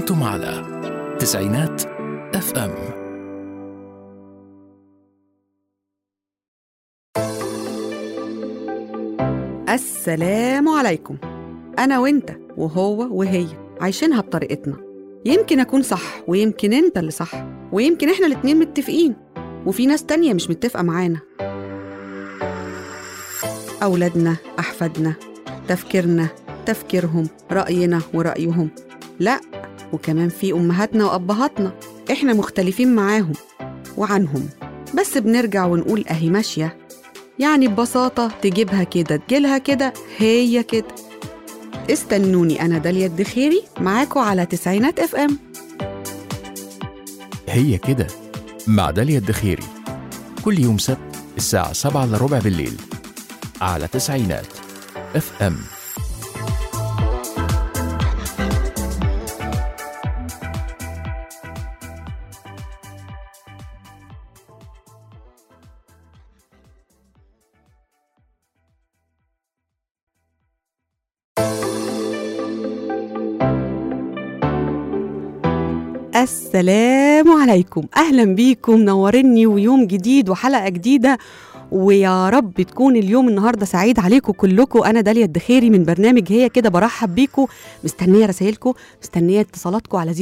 أنتم على تسعينات اف ام السلام عليكم أنا وإنت وهو وهي عايشينها بطريقتنا يمكن أكون صح ويمكن أنت اللي صح ويمكن إحنا الاتنين متفقين وفي ناس تانية مش متفقة معانا أولادنا أحفادنا تفكيرنا تفكيرهم رأينا ورأيهم لأ وكمان في أمهاتنا وأبهاتنا إحنا مختلفين معاهم وعنهم بس بنرجع ونقول أهي ماشية يعني ببساطة تجيبها كده تجيلها كده هي كده استنوني أنا داليا الدخيري معاكم على تسعينات اف ام هي كده مع داليا الدخيري كل يوم سبت الساعة 7 إلا ربع بالليل على تسعينات اف ام السلام عليكم أهلا بيكم منوريني ويوم جديد وحلقة جديدة ويا رب تكون اليوم النهارده سعيد عليكم كلكم انا داليا الدخيري من برنامج هي كده برحب بيكم مستنيه رسائلكم مستنيه اتصالاتكم على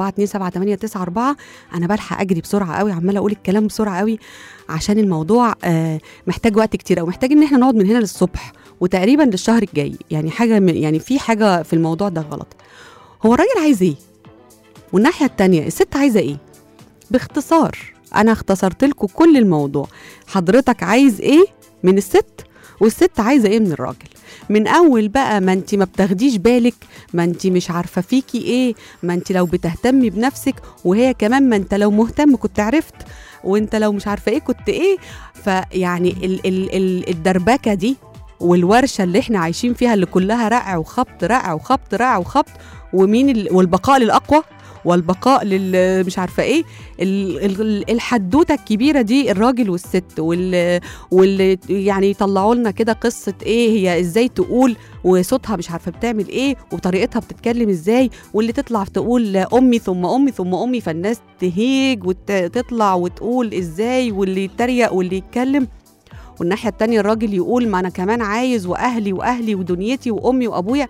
004278994 انا بلحق اجري بسرعه قوي عماله اقول الكلام بسرعه قوي عشان الموضوع آه محتاج وقت كتير او محتاج ان احنا نقعد من هنا للصبح وتقريبا للشهر الجاي يعني حاجه من- يعني في حاجه في الموضوع ده غلط هو الراجل عايز ايه والناحيه التانية الست عايزه ايه باختصار انا اختصرت لكم كل الموضوع حضرتك عايز ايه من الست والست عايزه ايه من الراجل من اول بقى ما انت ما بتاخديش بالك ما انت مش عارفه فيكي ايه ما انت لو بتهتمي بنفسك وهي كمان ما انت لو مهتم كنت عرفت وانت لو مش عارفه ايه كنت ايه فيعني ال ال ال الدربكه دي والورشه اللي احنا عايشين فيها اللي كلها رقع وخبط رقع وخبط رقع وخبط ومين ال والبقاء للاقوى والبقاء لل مش عارفه ايه ال- ال- الحدوته الكبيره دي الراجل والست وال واللي يعني يطلعوا لنا كده قصه ايه هي ازاي تقول وصوتها مش عارفه بتعمل ايه وطريقتها بتتكلم ازاي واللي تطلع تقول امي ثم امي ثم امي فالناس تهيج وتطلع وتقول ازاي واللي يتريق واللي يتكلم والناحيه التانية الراجل يقول ما انا كمان عايز واهلي واهلي ودنيتي وامي وابويا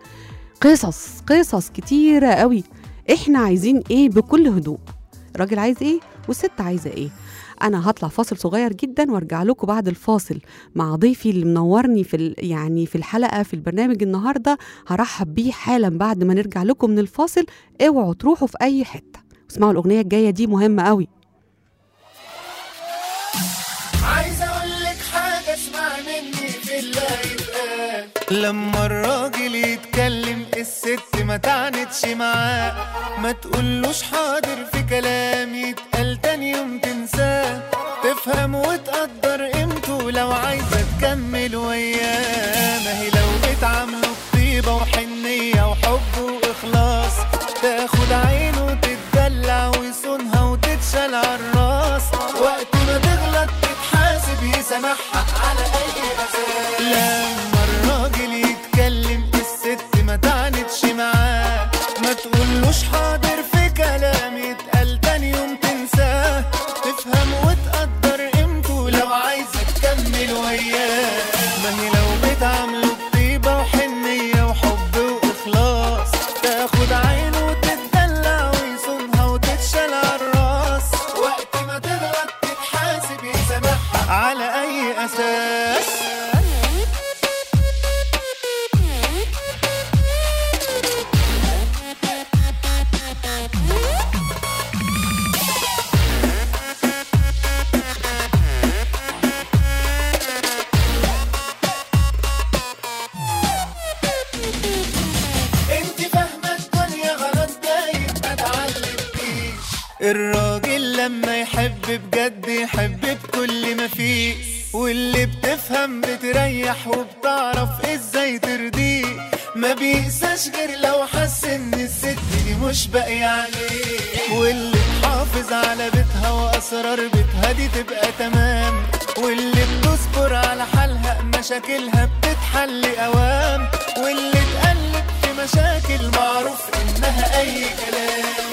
قصص قصص كتيره قوي احنا عايزين ايه بكل هدوء الراجل عايز ايه والست عايزه ايه انا هطلع فاصل صغير جدا وارجع لكم بعد الفاصل مع ضيفي اللي منورني في ال- يعني في الحلقه في البرنامج النهارده هرحب بيه حالا بعد ما نرجع لكم من الفاصل اوعوا تروحوا في اي حته اسمعوا الاغنيه الجايه دي مهمه قوي عايز اقول لك حاجه اسمع مني في اللي يتقال لما الراجل يتكلم الست ما تعنتش معاه ما تقولوش حاضر في كلام يتقال تاني يوم تنساه تفهم وتقدر قيمته لو عايزه تكمل وياه ما هي لو بتعامله بطيبه وحنيه وحب واخلاص تاخد عينه وتتدلع ويصونها وتتشال عالراس وقت ما تغلط تتحاسب يسامحها على اي اساس لما الراجل يتكلم الست ما تعنتش معاه ما تقولوش حاضر في كلام يتقال تاني يوم تنساه تفهم وتقدر قيمته لو عايزة تكمل وياه ما هي لو بتعامله بطيبة وحنية وحب وإخلاص تاخد عينه وتتدلع ويصونها وتتشال عالراس وقت ما تغلط تتحاسب يسامحها على أي أساس انت فاهمة الدنيا غلط دايم ما تعلمتيش الراجل لما يحب بجد يحب بكل ما فيه واللي بتفهم بتريح وبتعرف ازاي ترضيه ما بيقساش غير لو حس ان الست دي مش باقية عليه واللي تحافظ على بيتها واسرار بيتها دي تبقى تمام واللي بتصبر على حالها مشاكلها بتتحل اوام واللي تقلب في مشاكل معروف انها اي كلام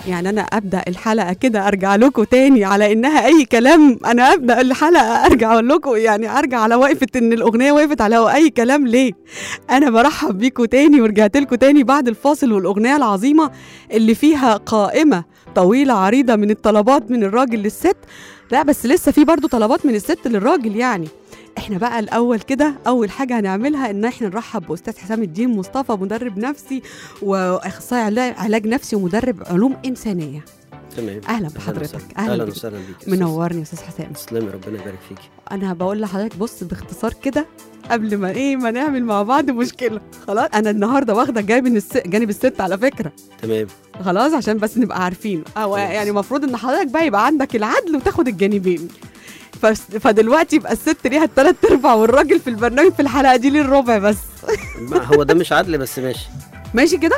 يعني انا ابدا الحلقه كده ارجع لكم تاني على انها اي كلام انا ابدا الحلقه ارجع اقول لكم يعني ارجع على وقفه ان الاغنيه وقفت على اي كلام ليه انا برحب بيكم تاني ورجعت لكم تاني بعد الفاصل والاغنيه العظيمه اللي فيها قائمه طويله عريضه من الطلبات من الراجل للست لا بس لسه في برضو طلبات من الست للراجل يعني احنا بقى الاول كده اول حاجه هنعملها ان احنا نرحب باستاذ حسام الدين مصطفى مدرب نفسي واخصائي علا- علاج نفسي ومدرب علوم انسانيه تمام اهلا بحضرتك اهلا اهلا اهلا بيك. وسهلا بيك يا أستاذ. منورني يا استاذ حسام تسلمي ربنا يبارك فيكي انا بقول لحضرتك بص باختصار كده قبل ما ايه ما نعمل مع بعض مشكله خلاص انا النهارده واخده جانب الس... جانب الست على فكره تمام خلاص عشان بس نبقى عارفين أو خلاص. يعني المفروض ان حضرتك بقى يبقى عندك العدل وتاخد الجانبين فس... فدلوقتي يبقى الست ليها الثلاث ارباع والراجل في البرنامج في الحلقه دي ليه الربع بس ما هو ده مش عدل بس ماشي ماشي كده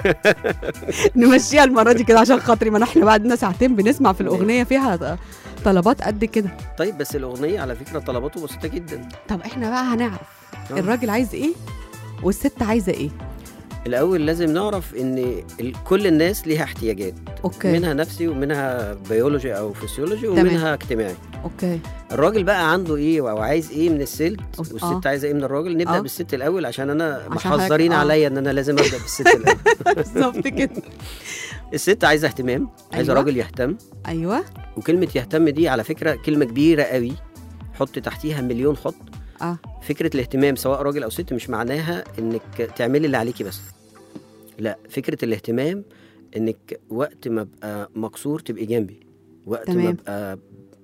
نمشيها المره دي كده عشان خاطري ما احنا بعدنا ساعتين بنسمع في الاغنيه فيها طلبات قد كده طيب بس الاغنيه على فكره طلباته بسيطه جدا طب احنا بقى هنعرف آه. الراجل عايز ايه والست عايزه ايه الاول لازم نعرف ان ال- كل الناس ليها احتياجات اوكي منها نفسي ومنها بيولوجي او فسيولوجي تمام. ومنها اجتماعي اوكي الراجل بقى عنده ايه او عايز ايه من الست أوف، والست آه. عايزه ايه من الراجل نبدا آه. بالست الاول عشان انا عشان محذرين حضرتك- آه. عليا ان انا لازم ابدا بالست الاول بالظبط كده الست عايزه اهتمام عايزه أيوة. راجل يهتم ايوه وكلمه يهتم دي على فكره كلمه كبيره قوي حط تحتيها مليون خط اه فكره الاهتمام سواء راجل او ست مش معناها انك تعملي اللي عليكي بس لا فكره الاهتمام انك وقت ما ابقى مكسور تبقي جنبي وقت ما تمام. ابقى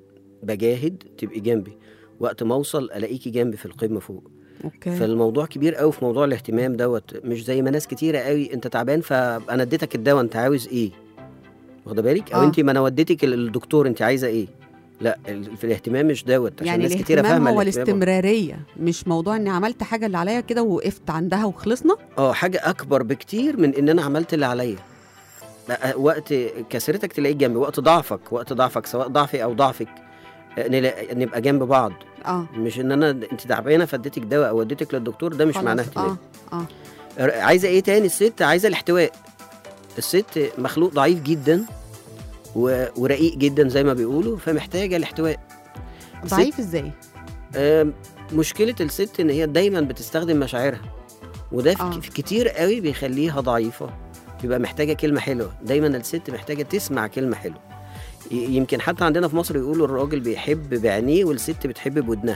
بجاهد تبقي جنبي وقت ما اوصل الاقيكي جنبي في القمه فوق اوكي فالموضوع كبير قوي في موضوع الاهتمام دوت مش زي ما ناس كتيره قوي انت تعبان فانا اديتك الدواء انت عاوز ايه واخده بالك او آه. انت ما انا وديتك للدكتور انت عايزه ايه لا ال- في الاهتمام مش دوت عشان يعني ناس كتيره الاهتمام فاهمه هو الاهتمام. الاستمراريه مش موضوع اني عملت حاجه اللي عليا كده ووقفت عندها وخلصنا اه حاجه اكبر بكتير من ان انا عملت اللي عليا بقى وقت كسرتك تلاقيك جنبي وقت ضعفك وقت ضعفك سواء ضعفي او ضعفك آه، نلا- نبقى جنب بعض اه مش ان انا انت تعبانه فاديتك دواء او وديتك للدكتور ده مش خلاص. معناه اهتمام اه اه عايزه ايه تاني الست عايزه الاحتواء الست مخلوق ضعيف جدا و... ورقيق جدا زي ما بيقولوا فمحتاجه الاحتواء الست- ضعيف ازاي آم، مشكله الست ان هي دايما بتستخدم مشاعرها وده آه. في في كتير قوي بيخليها ضعيفه بيبقى محتاجه كلمه حلوه دايما الست محتاجه تسمع كلمه حلوه ي- يمكن حتى عندنا في مصر يقولوا الراجل بيحب بعينيه والست بتحب بودنها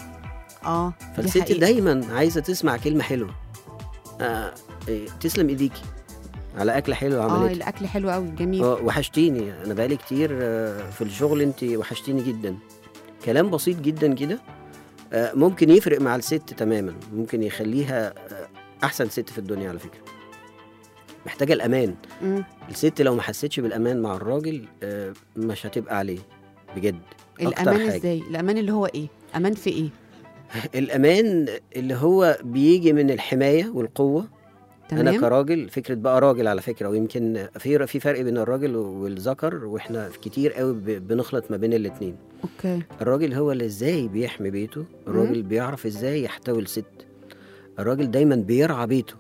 اه دي فالست حقيقة. دايما عايزه تسمع كلمه حلوه آه إيه، تسلم ايديكي على اكله حلوه اه عملتها الاكل حلو قوي جميل اه وحشتيني انا بقالي كتير آه، في الشغل انت وحشتيني جدا كلام بسيط جدا كده آه، ممكن يفرق مع الست تماما ممكن يخليها آه، احسن ست في الدنيا على فكره محتاجه الامان مم. الست لو ما حسيتش بالامان مع الراجل آه، مش هتبقى عليه بجد أكتر الامان حاجة. ازاي الامان اللي هو ايه امان في ايه الامان اللي هو بيجي من الحمايه والقوه انا تمام كراجل فكره بقى راجل على فكره ويمكن في في فرق بين الراجل والذكر واحنا كتير قوي ب- بنخلط ما بين الاتنين اوكي الراجل هو اللي ازاي بيحمي بيته الراجل بيعرف ازاي يحتوي الست الراجل دايما بيرعى بيته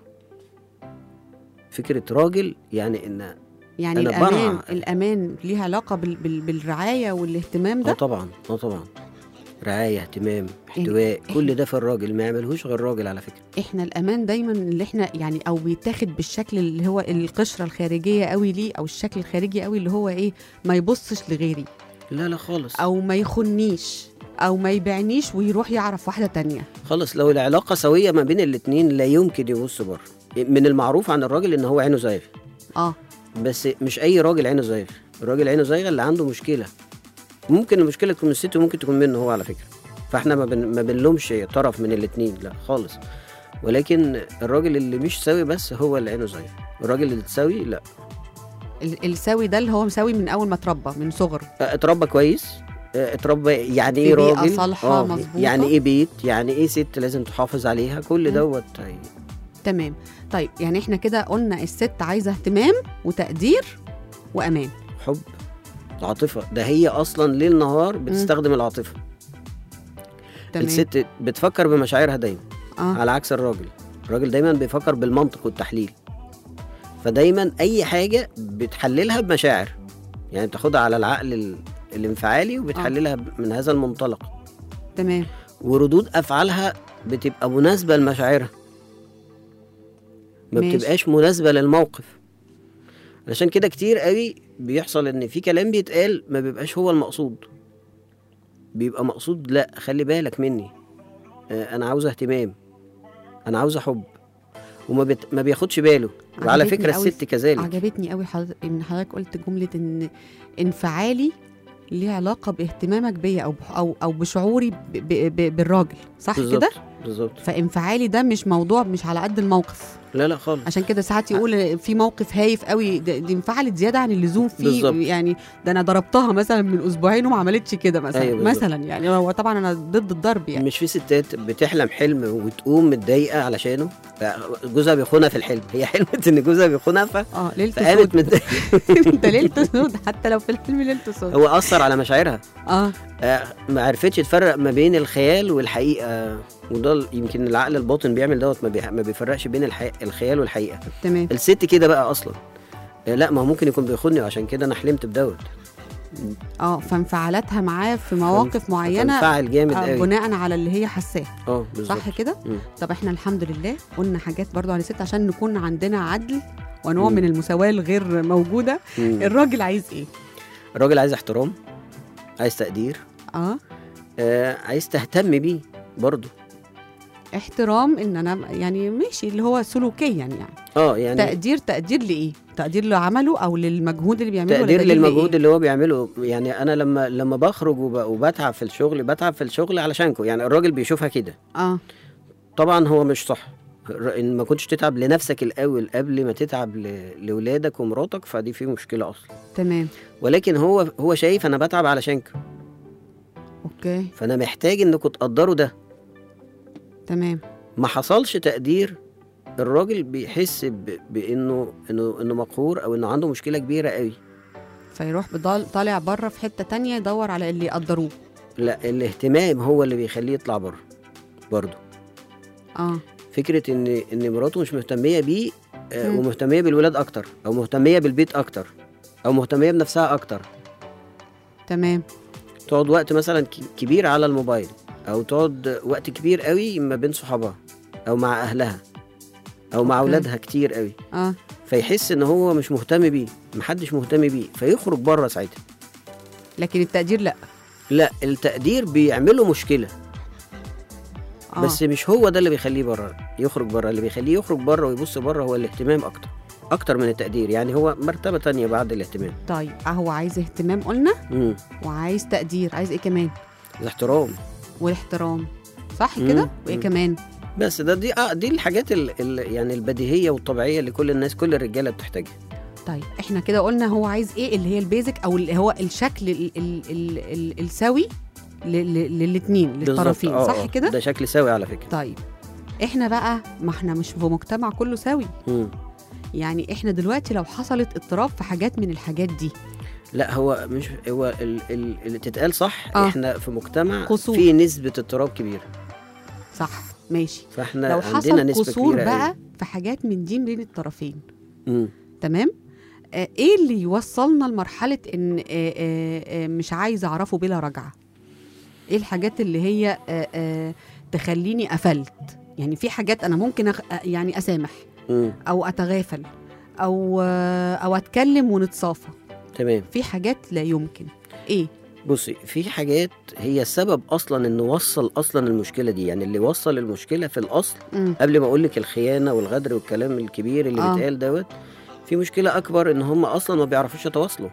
فكره راجل يعني ان يعني أنا الامان برع. الامان ليها علاقه بال... بال... بالرعايه والاهتمام اه ده طبعا اه طبعا رعايه اهتمام احتواء كل ده في الراجل ما يعملهوش غير الراجل على فكره احنا الامان دايما اللي احنا يعني او بيتاخد بالشكل اللي هو القشره الخارجيه قوي ليه او الشكل الخارجي قوي اللي هو ايه ما يبصش لغيري لا لا خالص او ما يخنيش او ما يبيعنيش ويروح يعرف واحده تانية خالص لو العلاقه سويه ما بين الاتنين لا يمكن يبص بره من المعروف عن الراجل ان هو عينه زايغه اه بس مش اي راجل عينه زايغه الراجل عينه زايغه اللي عنده مشكله ممكن المشكله تكون من الست وممكن تكون منه هو على فكره فاحنا ما, بن... ما بنلومش طرف من الاتنين لا خالص ولكن الراجل اللي مش سوي بس هو اللي عينه زايغه الراجل اللي تساوي لا ال- السوي ده اللي هو مساوي من اول ما اتربى من صغره اه، اتربى كويس اه، اتربى يعني في ايه بيئة راجل صالحة اه، مظبوطة. يعني ايه بيت يعني ايه ست لازم تحافظ عليها كل مم. دوت هي- تمام طيب يعني احنا كده قلنا الست عايزه اهتمام وتقدير وامان حب عاطفه ده هي اصلا ليل نهار بتستخدم العاطفه تمام الست بتفكر بمشاعرها دايما اه على عكس الراجل الراجل دايما بيفكر بالمنطق والتحليل فدايما اي حاجه بتحللها بمشاعر يعني بتاخدها على العقل ال- الانفعالي وبتحللها من هذا المنطلق تمام وردود افعالها بتبقى مناسبه لمشاعرها ما ماشي. بتبقاش مناسبه للموقف علشان كده كتير قوي بيحصل ان في كلام بيتقال ما بيبقاش هو المقصود بيبقى مقصود لا خلي بالك مني آه، انا عاوز اهتمام انا عاوز حب وما بت... ما بياخدش باله وعلى عجبتني فكره قوي الست كذلك عجبتني قوي حضرتك ان حضرتك قلت جمله ان انفعالي ليه علاقه باهتمامك بيا او او او بشعوري ب ب ب بالراجل صح بالظبط كده بالظبط فانفعالي ده مش موضوع مش على قد الموقف لا لا خالص عشان كده ساعات يقول في موقف هايف قوي ده- دي انفعلت زياده عن اللزوم فيه بالظبط. يعني ده انا ضربتها مثلا من اسبوعين وما عملتش كده مثلا أيوة بالظبط. مثلا يعني هو طبعا انا ضد الضرب يعني مش في ستات بتحلم حلم وتقوم متضايقه علشانه جوزها بيخونها في الحلم هي حلمت ان جوزها بيخونها ف- اه ليلته فقامت سود متضايقه ده ليلته سود حتى لو في الفيلم ليلته سود هو اثر على مشاعرها اه آه، ما عرفتش تفرق ما بين الخيال والحقيقه وده ال- يمكن العقل الباطن بيعمل دوت ما, بي... ما بيفرقش بين الحي... الخيال والحقيقه تمام الست كده بقى اصلا آه، لا ما هو ممكن يكون بيخوني وعشان كده انا حلمت بدوت اه فانفعالاتها معاه في مواقف معينه فانفعل جامد آه، قوي بناء على اللي هي حاساه اه بالظبط صح كده مم. طب احنا الحمد لله قلنا حاجات برضو عن الست عشان نكون عندنا عدل ونوع مم. من المساواه الغير موجوده مم. الراجل عايز ايه الراجل عايز احترام عايز تقدير اه آه عايز تهتم بيه برضه احترام ان انا يعني ماشي اللي هو سلوكيا يعني, يعني اه يعني تقدير تقدير لايه تقدير لعمله او للمجهود اللي بيعمله ولا تقدير تقدير للمجهود لإيه؟ اللي هو بيعمله يعني انا لما لما بخرج وب- وبتعب في الشغل بتعب في الشغل علشانكم يعني الراجل بيشوفها كده اه طبعا هو مش صح الر- ان ما كنتش تتعب لنفسك الاول قبل ما تتعب ل- لاولادك ومراتك فدي في مشكله اصلا تمام ولكن هو هو شايف انا بتعب علشانكم اوكي فانا محتاج انكم تقدروا ده تمام ما حصلش تقدير الراجل بيحس ب... بانه انه انه مقهور او انه عنده مشكله كبيره قوي فيروح بضال طالع بره في حته تانية يدور على اللي يقدروه لا الاهتمام هو اللي بيخليه يطلع بره برضه اه فكره ان ان مراته مش مهتميه بيه آه، مم. ومهتميه بالولاد اكتر او مهتميه بالبيت اكتر او مهتميه بنفسها اكتر تمام تقعد وقت مثلا ك- كبير على الموبايل او تقعد وقت كبير قوي ما بين صحابها او مع اهلها او مع أوكي. اولادها كتير قوي اه فيحس ان هو مش مهتم بيه محدش مهتم بيه فيخرج بره ساعتها لكن التقدير لا لا التقدير بيعمله مشكله آه. بس مش هو ده اللي بيخليه بره يخرج بره اللي بيخليه يخرج بره ويبص بره هو الاهتمام اكتر اكتر من التقدير يعني هو مرتبه تانية بعد الاهتمام طيب هو عايز اهتمام قلنا امم وعايز تقدير عايز ايه كمان الاحترام والاحترام صح مم. كده وايه مم. كمان بس ده دي اه دي الحاجات ال ال يعني البديهيه والطبيعيه اللي كل الناس كل الرجاله بتحتاجها طيب احنا كده قلنا هو عايز ايه اللي هي البيزك او اللي هو الشكل ال ال ال ال السوي للاثنين بالظبط. للطرفين آه، صح آه. كده ده شكل سوي على فكره طيب احنا بقى ما احنا مش في مجتمع كله سوي مم. يعني احنا دلوقتي لو حصلت اضطراب في حاجات من الحاجات دي لا هو مش هو ال ال اللي تتقال صح آه. احنا في مجتمع قصور. فيه نسبه اضطراب كبيره صح ماشي فاحنا لو عندنا حصل نسبه قصور كبيره بقى قوي. في حاجات من دي بين الطرفين مم. تمام آه ايه اللي يوصلنا لمرحله ان آه آه آه مش عايزه اعرفه بلا رجعه ايه الحاجات اللي هي آه آه تخليني قفلت يعني في حاجات انا ممكن أخ... آه، يعني اسامح مم. او اتغافل او آه او اتكلم ونتصافى تمام في حاجات لا يمكن ايه بصي في حاجات هي السبب اصلا انه وصل اصلا المشكله دي يعني اللي وصل المشكله في الاصل مم. قبل ما اقول لك الخيانه والغدر والكلام الكبير اللي آه. بيتقال دوت في مشكله اكبر ان هم اصلا ما بيعرفوش يتواصلوا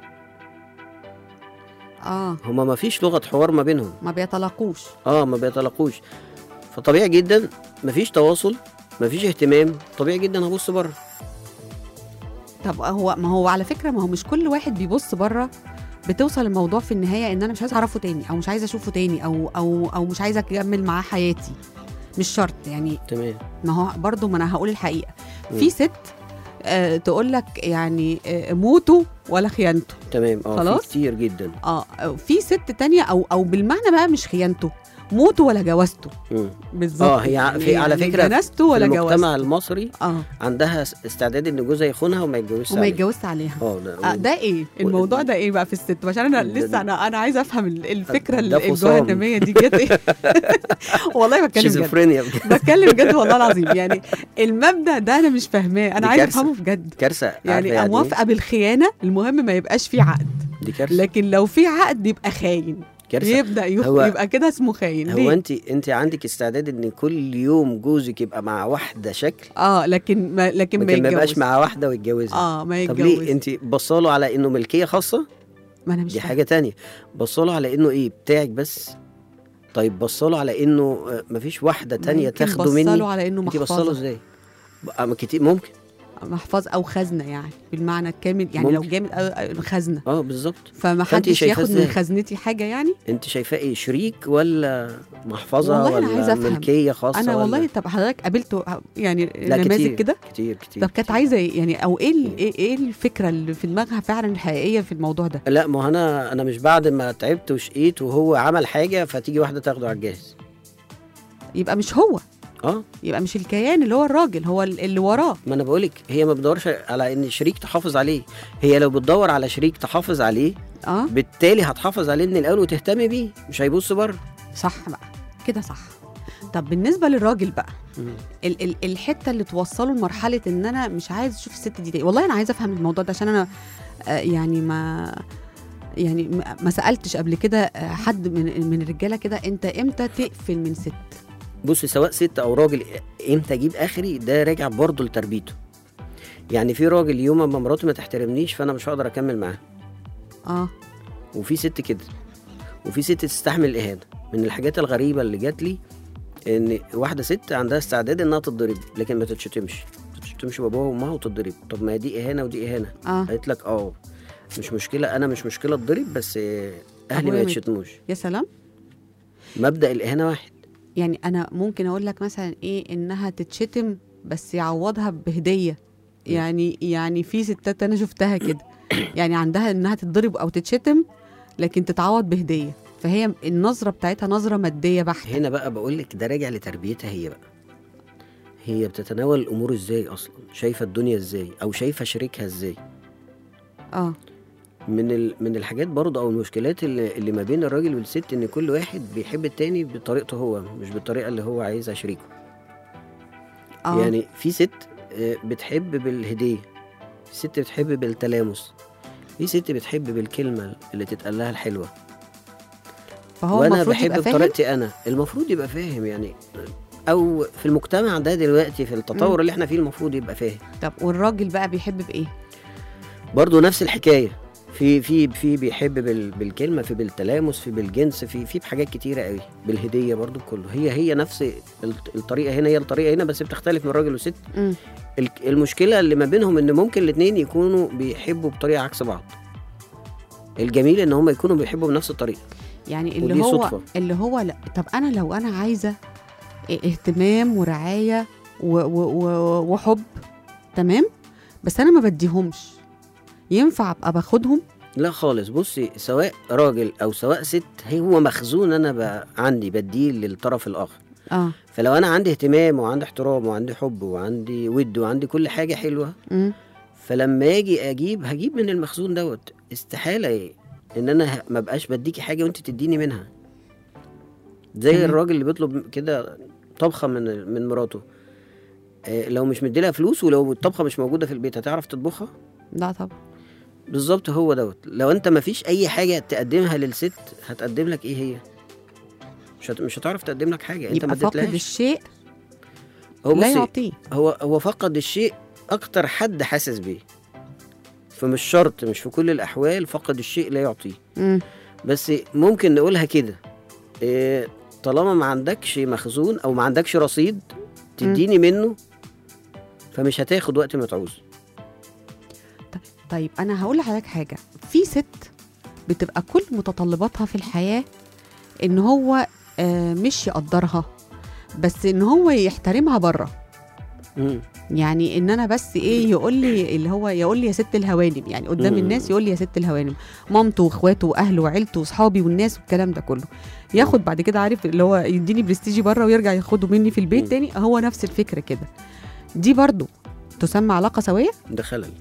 اه هم ما فيش لغه حوار ما بينهم ما بيتلاقوش اه ما بيتلاقوش فطبيعي جدا ما فيش تواصل ما فيش اهتمام طبيعي جدا هبص بره طب هو ما هو على فكره ما هو مش كل واحد بيبص بره بتوصل الموضوع في النهايه ان انا مش عايزه اعرفه تاني او مش عايزه اشوفه تاني او او او مش عايزه اكمل معاه حياتي مش شرط يعني تمام ما هو برضو ما انا هقول الحقيقه مم. في ست آه تقول لك يعني آه موتوا ولا خيانته تمام اه خلاص؟ في كتير جدا اه في ست تانية او او بالمعنى بقى مش خيانته موته ولا جوازته مم. بالظبط اه هي ع- في على فكره جنازته ولا في جوازته المجتمع المصري اه عندها س- استعداد ان جوزها يخونها وما يتجوزش وما عليها. يتجوزش عليها اه ده, آه ده ايه الموضوع ده ايه بقى في الست عشان انا ده- لسه انا انا عايزه افهم ال- الفكره ده ال- فصام. الجهنميه دي جت ايه والله بتكلم جد شيزوفرينيا بتكلم جد والله العظيم يعني المبدا ده انا مش فاهماه انا دي عايزه كارثة. افهمه بجد كارثه عارفة يعني إيه؟ موافقه بالخيانه المهم ما يبقاش في عقد دي كارثه لكن لو في عقد يبقى خاين كارثه يبدا يخ... هو- يبقى كده اسمه خاين هو ليه؟ انت انت عندك استعداد ان كل يوم جوزك يبقى مع واحده شكل اه لكن ما لكن ما لكن ما يبقاش يتجوز مع واحده ويتجوزها اه ما طب يتجوز ليه انت بصاله على انه ملكيه خاصه ما انا مش دي فاهمة. حاجه تانية بصاله على انه ايه بتاعك بس طيب بصاله على انه آه، مفيش واحده تانية يمكن تاخده بصله مني على انه انت بصاله محفظه ازاي بقى ما كتير ممكن محفظ او خزنه يعني بالمعنى الكامل يعني لو ممكن. جامد أو- أو خزنه اه بالظبط فما فأنت حدش شايفاه ياخد من إزاي؟ خزنتي حاجه يعني انت شايفاه ايه شريك ولا محفظه والله أنا ولا عايزة أفهم. ملكيه خاصه انا ولا والله طب حضرتك قابلته يعني لا نماذج كتير كده كتير كتير طب كانت كتير. عايزه ايه يعني او ايه ال- ايه ايه الفكره اللي في دماغها فعلا الحقيقيه في الموضوع ده لا ما هو انا انا مش بعد ما تعبت وشقيت وهو عمل حاجه فتيجي واحده تاخده على الجاهز يبقى مش هو اه يبقى مش الكيان اللي هو الراجل هو ال- اللي وراه ما انا بقولك هي ما بتدورش على ان شريك تحافظ عليه هي لو بتدور على شريك تحافظ عليه اه بالتالي هتحافظ عليه من الاول وتهتم بيه مش هيبص بره صح بقى كده صح طب بالنسبه للراجل بقى ال ال الحته اللي توصله لمرحله ان انا مش عايز اشوف الست دي تاني والله انا عايزه افهم الموضوع ده عشان انا آه يعني ما يعني ما- ما سالتش قبل كده آه، حد من من الرجاله كده انت امتى تقفل من ست بص سواء ست او راجل امتى اجيب اخري ده راجع برضه لتربيته يعني في راجل يوم ما مراته ما تحترمنيش فانا مش هقدر اكمل معاه اه وفي ست كده وفي ست تستحمل الاهانه من الحاجات الغريبه اللي جات لي ان واحده ست عندها استعداد انها تتضرب لكن ما تتشتمش ما تتشتمش باباها وامها وتتضرب طب ما دي اهانه ودي اهانه اه قالت لك اه مش مشكله انا مش مشكله اتضرب بس آه، اهلي أبويا ما ما- يتشتموش يا سلام مبدا الاهانه واحد يعني انا ممكن اقول لك مثلا ايه انها تتشتم بس يعوضها بهديه يعني يعني في ستات انا شفتها كده يعني عندها انها تتضرب او تتشتم لكن تتعوض بهديه فهي النظره بتاعتها نظره ماديه بحته هنا بقى بقول لك ده راجع لتربيتها هي بقى هي بتتناول الامور ازاي اصلا شايفه الدنيا ازاي او شايفه شريكها ازاي اه من ال... من الحاجات برضه او المشكلات اللي, اللي ما بين الراجل والست ان كل واحد بيحب التاني بطريقته هو مش بالطريقه اللي هو عايزها شريكه اه يعني في ست آه، بتحب بالهديه في ست بتحب بالتلامس في ست بتحب بالكلمه اللي تتقال لها الحلوه فهو وانا المفروض بحب يبقى فاهم بطريقتي انا المفروض يبقى فاهم يعني او في المجتمع ده دلوقتي في التطور اللي احنا فيه المفروض يبقى فاهم طب والراجل بقى بيحب بايه برضه نفس الحكايه في في في بيحب بال بالكلمه في بالتلامس في بالجنس في في بحاجات كتيره قوي بالهديه برضه كله هي هي نفس الط- الطريقه هنا هي الطريقه هنا بس بتختلف من راجل وست مم. ال- المشكله اللي ما بينهم ان ممكن الاثنين يكونوا بيحبوا بطريقه عكس بعض الجميل ان هم يكونوا بيحبوا بنفس الطريقه يعني اللي ودي هو صدفة. اللي هو لا طب انا لو انا عايزه اهتمام ورعايه و و و وحب تمام بس انا ما بديهمش ينفع ابقى باخدهم لا خالص بصي سواء راجل او سواء ست هو مخزون انا بقى عندي بديه للطرف الاخر اه فلو انا عندي اهتمام وعندي احترام وعندي حب وعندي ود وعندي كل حاجه حلوه مم. فلما اجي اجيب هجيب من المخزون دوت استحاله إيه؟ ان انا ه- ما بقاش بديكي حاجه وانت تديني منها زي تمام. الراجل اللي بيطلب كده طبخه من من مراته آه، لو مش مديلها فلوس ولو الطبخه مش موجوده في البيت هتعرف تطبخها لا طبعا بالظبط هو دوت لو انت ما فيش اي حاجه تقدمها للست هتقدم لك ايه هي مش هت... مش هتعرف تقدم لك حاجه انت ما يبقى فاقد اديتلهاش الشيء هو لا بصي يعطيه هو هو فقد الشيء اكتر حد حاسس بيه فمش شرط مش في كل الاحوال فقد الشيء لا يعطيه مم. بس ممكن نقولها كده إيه طالما ما عندكش مخزون او ما عندكش رصيد تديني منه فمش هتاخد وقت ما تعوز طيب انا هقول لحضرتك حاجه في ست بتبقى كل متطلباتها في الحياه ان هو آه مش يقدرها بس ان هو يحترمها بره مم. يعني ان انا بس ايه يقول لي اللي هو يقول لي يا ست الهوانم يعني قدام مم. الناس يقول لي يا ست الهوانم مامته واخواته واهله وعيلته واصحابي والناس والكلام ده كله ياخد بعد كده عارف اللي هو يديني برستيجي بره ويرجع ياخده مني في البيت مم. تاني هو نفس الفكره كده دي برضو تسمى علاقه سويه ده خلل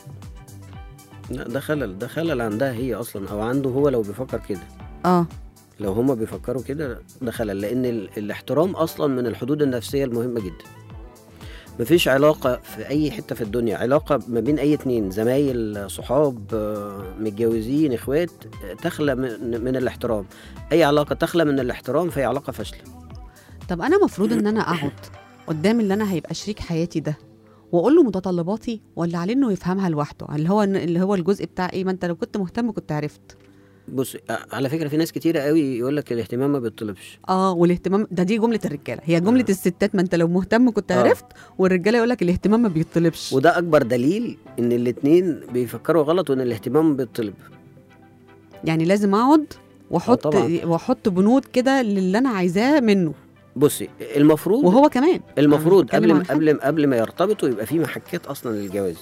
لا ده خلل ده خلل عندها هي اصلا او عنده هو لو بيفكر كده اه لو هما بيفكروا كده ده خلل لان ال- الاحترام اصلا من الحدود النفسيه المهمه جدا مفيش علاقه في اي حته في الدنيا علاقه ما بين اي اتنين زمايل صحاب آه، متجوزين اخوات آه، تخلى من, من الاحترام اي علاقه تخلى من الاحترام فهي علاقه فاشله طب انا مفروض ان انا اقعد قدام اللي انا هيبقى شريك حياتي ده واقول له متطلباتي ولا عليه انه يفهمها لوحده اللي هو اللي هو الجزء بتاع ايه ما انت لو كنت مهتم كنت عرفت بص آه، على فكره في ناس كتيره قوي يقول لك الاهتمام ما بيطلبش اه والاهتمام ده دي جمله الرجاله هي جمله آه. الستات ما انت لو مهتم كنت آه. عرفت والرجاله يقول لك الاهتمام ما بيطلبش وده اكبر دليل ان الاتنين بيفكروا غلط وان الاهتمام بيطلب يعني لازم اقعد واحط طبعاً. واحط بنود كده للي انا عايزاه منه بصي المفروض وهو كمان المفروض أنا بتكلم قبل عن ما حد. قبل قبل ما يرتبطوا يبقى في محكات اصلا للجواز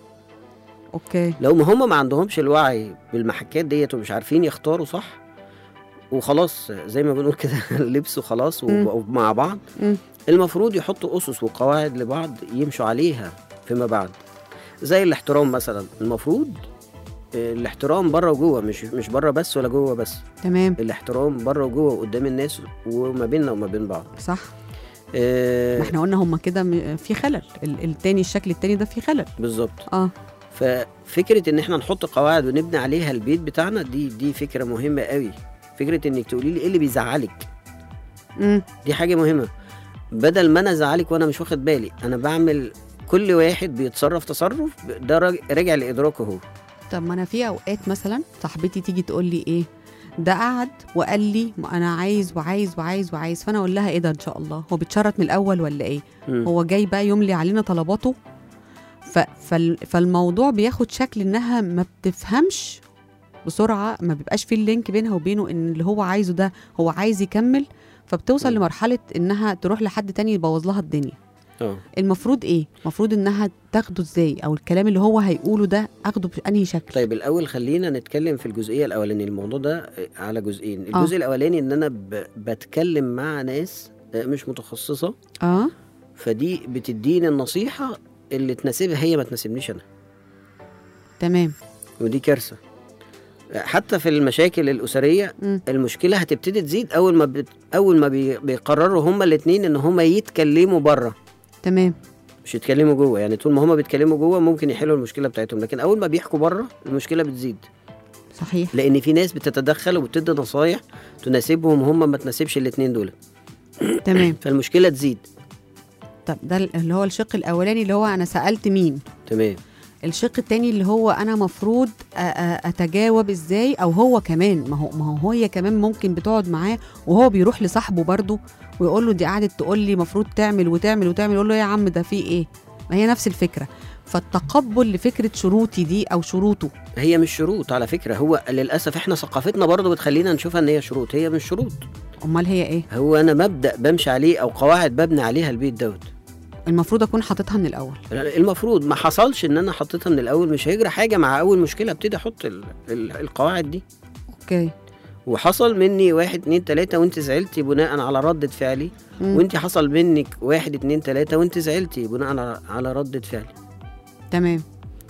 اوكي لو ما هم ما عندهمش الوعي بالمحكات ديت ومش عارفين يختاروا صح وخلاص زي ما بنقول كده لبسوا خلاص مم. وبقوا مع بعض مم. المفروض يحطوا اسس وقواعد لبعض يمشوا عليها فيما بعد زي الاحترام مثلا المفروض آه، الاحترام بره وجوه مش مش بره بس ولا جوه بس تمام الاحترام بره وجوه وقدام الناس وما بيننا وما بين بعض صح آه، ما احنا قلنا هم كده م- في خلل ال- التاني الشكل التاني ده في خلل بالظبط اه ففكره ان احنا نحط قواعد ونبني عليها البيت بتاعنا دي دي فكره مهمه قوي فكره انك تقولي لي ايه اللي بيزعلك امم دي حاجه مهمه بدل ما انا ازعلك وانا مش واخد بالي انا بعمل كل واحد بيتصرف تصرف ده راج- راجع لادراكه هو طب ما انا في اوقات مثلا صاحبتي تيجي تقول لي ايه ده قعد وقال لي ما انا عايز وعايز وعايز وعايز فانا اقول لها ايه ده ان شاء الله هو بيتشرط من الاول ولا ايه مم. هو جاي بقى يملي علينا طلباته ف... فال... فالموضوع بياخد شكل انها ما بتفهمش بسرعه ما بيبقاش في اللينك بينها وبينه ان اللي هو عايزه ده هو عايز يكمل فبتوصل مم. لمرحله انها تروح لحد تاني يبوظ لها الدنيا اه المفروض ايه المفروض انها تاخده ازاي او الكلام اللي هو هيقوله ده اخده بانهي شكل طيب الاول خلينا نتكلم في الجزئيه الاولانيه الموضوع ده على جزئين الجزء الاولاني ان انا ب... بتكلم مع ناس مش متخصصه اه فدي بتديني النصيحه اللي تناسبها هي ما تناسبنيش انا تمام ودي كارثه حتى في المشاكل الاسريه مم. المشكله هتبتدي تزيد اول ما بت... اول ما بي... بيقرروا هما الاثنين ان هما يتكلموا بره تمام مش يتكلموا جوه يعني طول ما هما بيتكلموا جوه ممكن يحلوا المشكله بتاعتهم لكن اول ما بيحكوا بره المشكله بتزيد صحيح لان في ناس بتتدخل وبتدي نصايح تناسبهم هما ما تناسبش الاثنين دول تمام فالمشكله تزيد طب ده اللي هو الشق الاولاني اللي هو انا سالت مين تمام الشق التاني اللي هو انا مفروض أ- أ- اتجاوب ازاي او هو كمان ما هو ما هو هي كمان ممكن بتقعد معاه وهو بيروح لصاحبه برضه ويقول له دي قعدت تقول لي مفروض تعمل وتعمل وتعمل يقول له يا عم ده في ايه ما هي نفس الفكره فالتقبل لفكره شروطي دي او شروطه هي مش شروط على فكره هو للاسف احنا ثقافتنا برضه بتخلينا نشوفها ان هي شروط هي مش شروط امال هي ايه هو انا مبدا بمشي عليه او قواعد ببني عليها البيت دوت المفروض اكون حاططها من الاول المفروض ما حصلش ان انا حطيتها من الاول مش هيجرى حاجه مع اول مشكله ابتدي احط ال ال القواعد دي اوكي وحصل مني واحد اتنين تلاته وانت زعلتي بناء على ردة فعلي مم. وانت حصل منك واحد اتنين تلاته وانت زعلتي بناء على على ردة فعلي تمام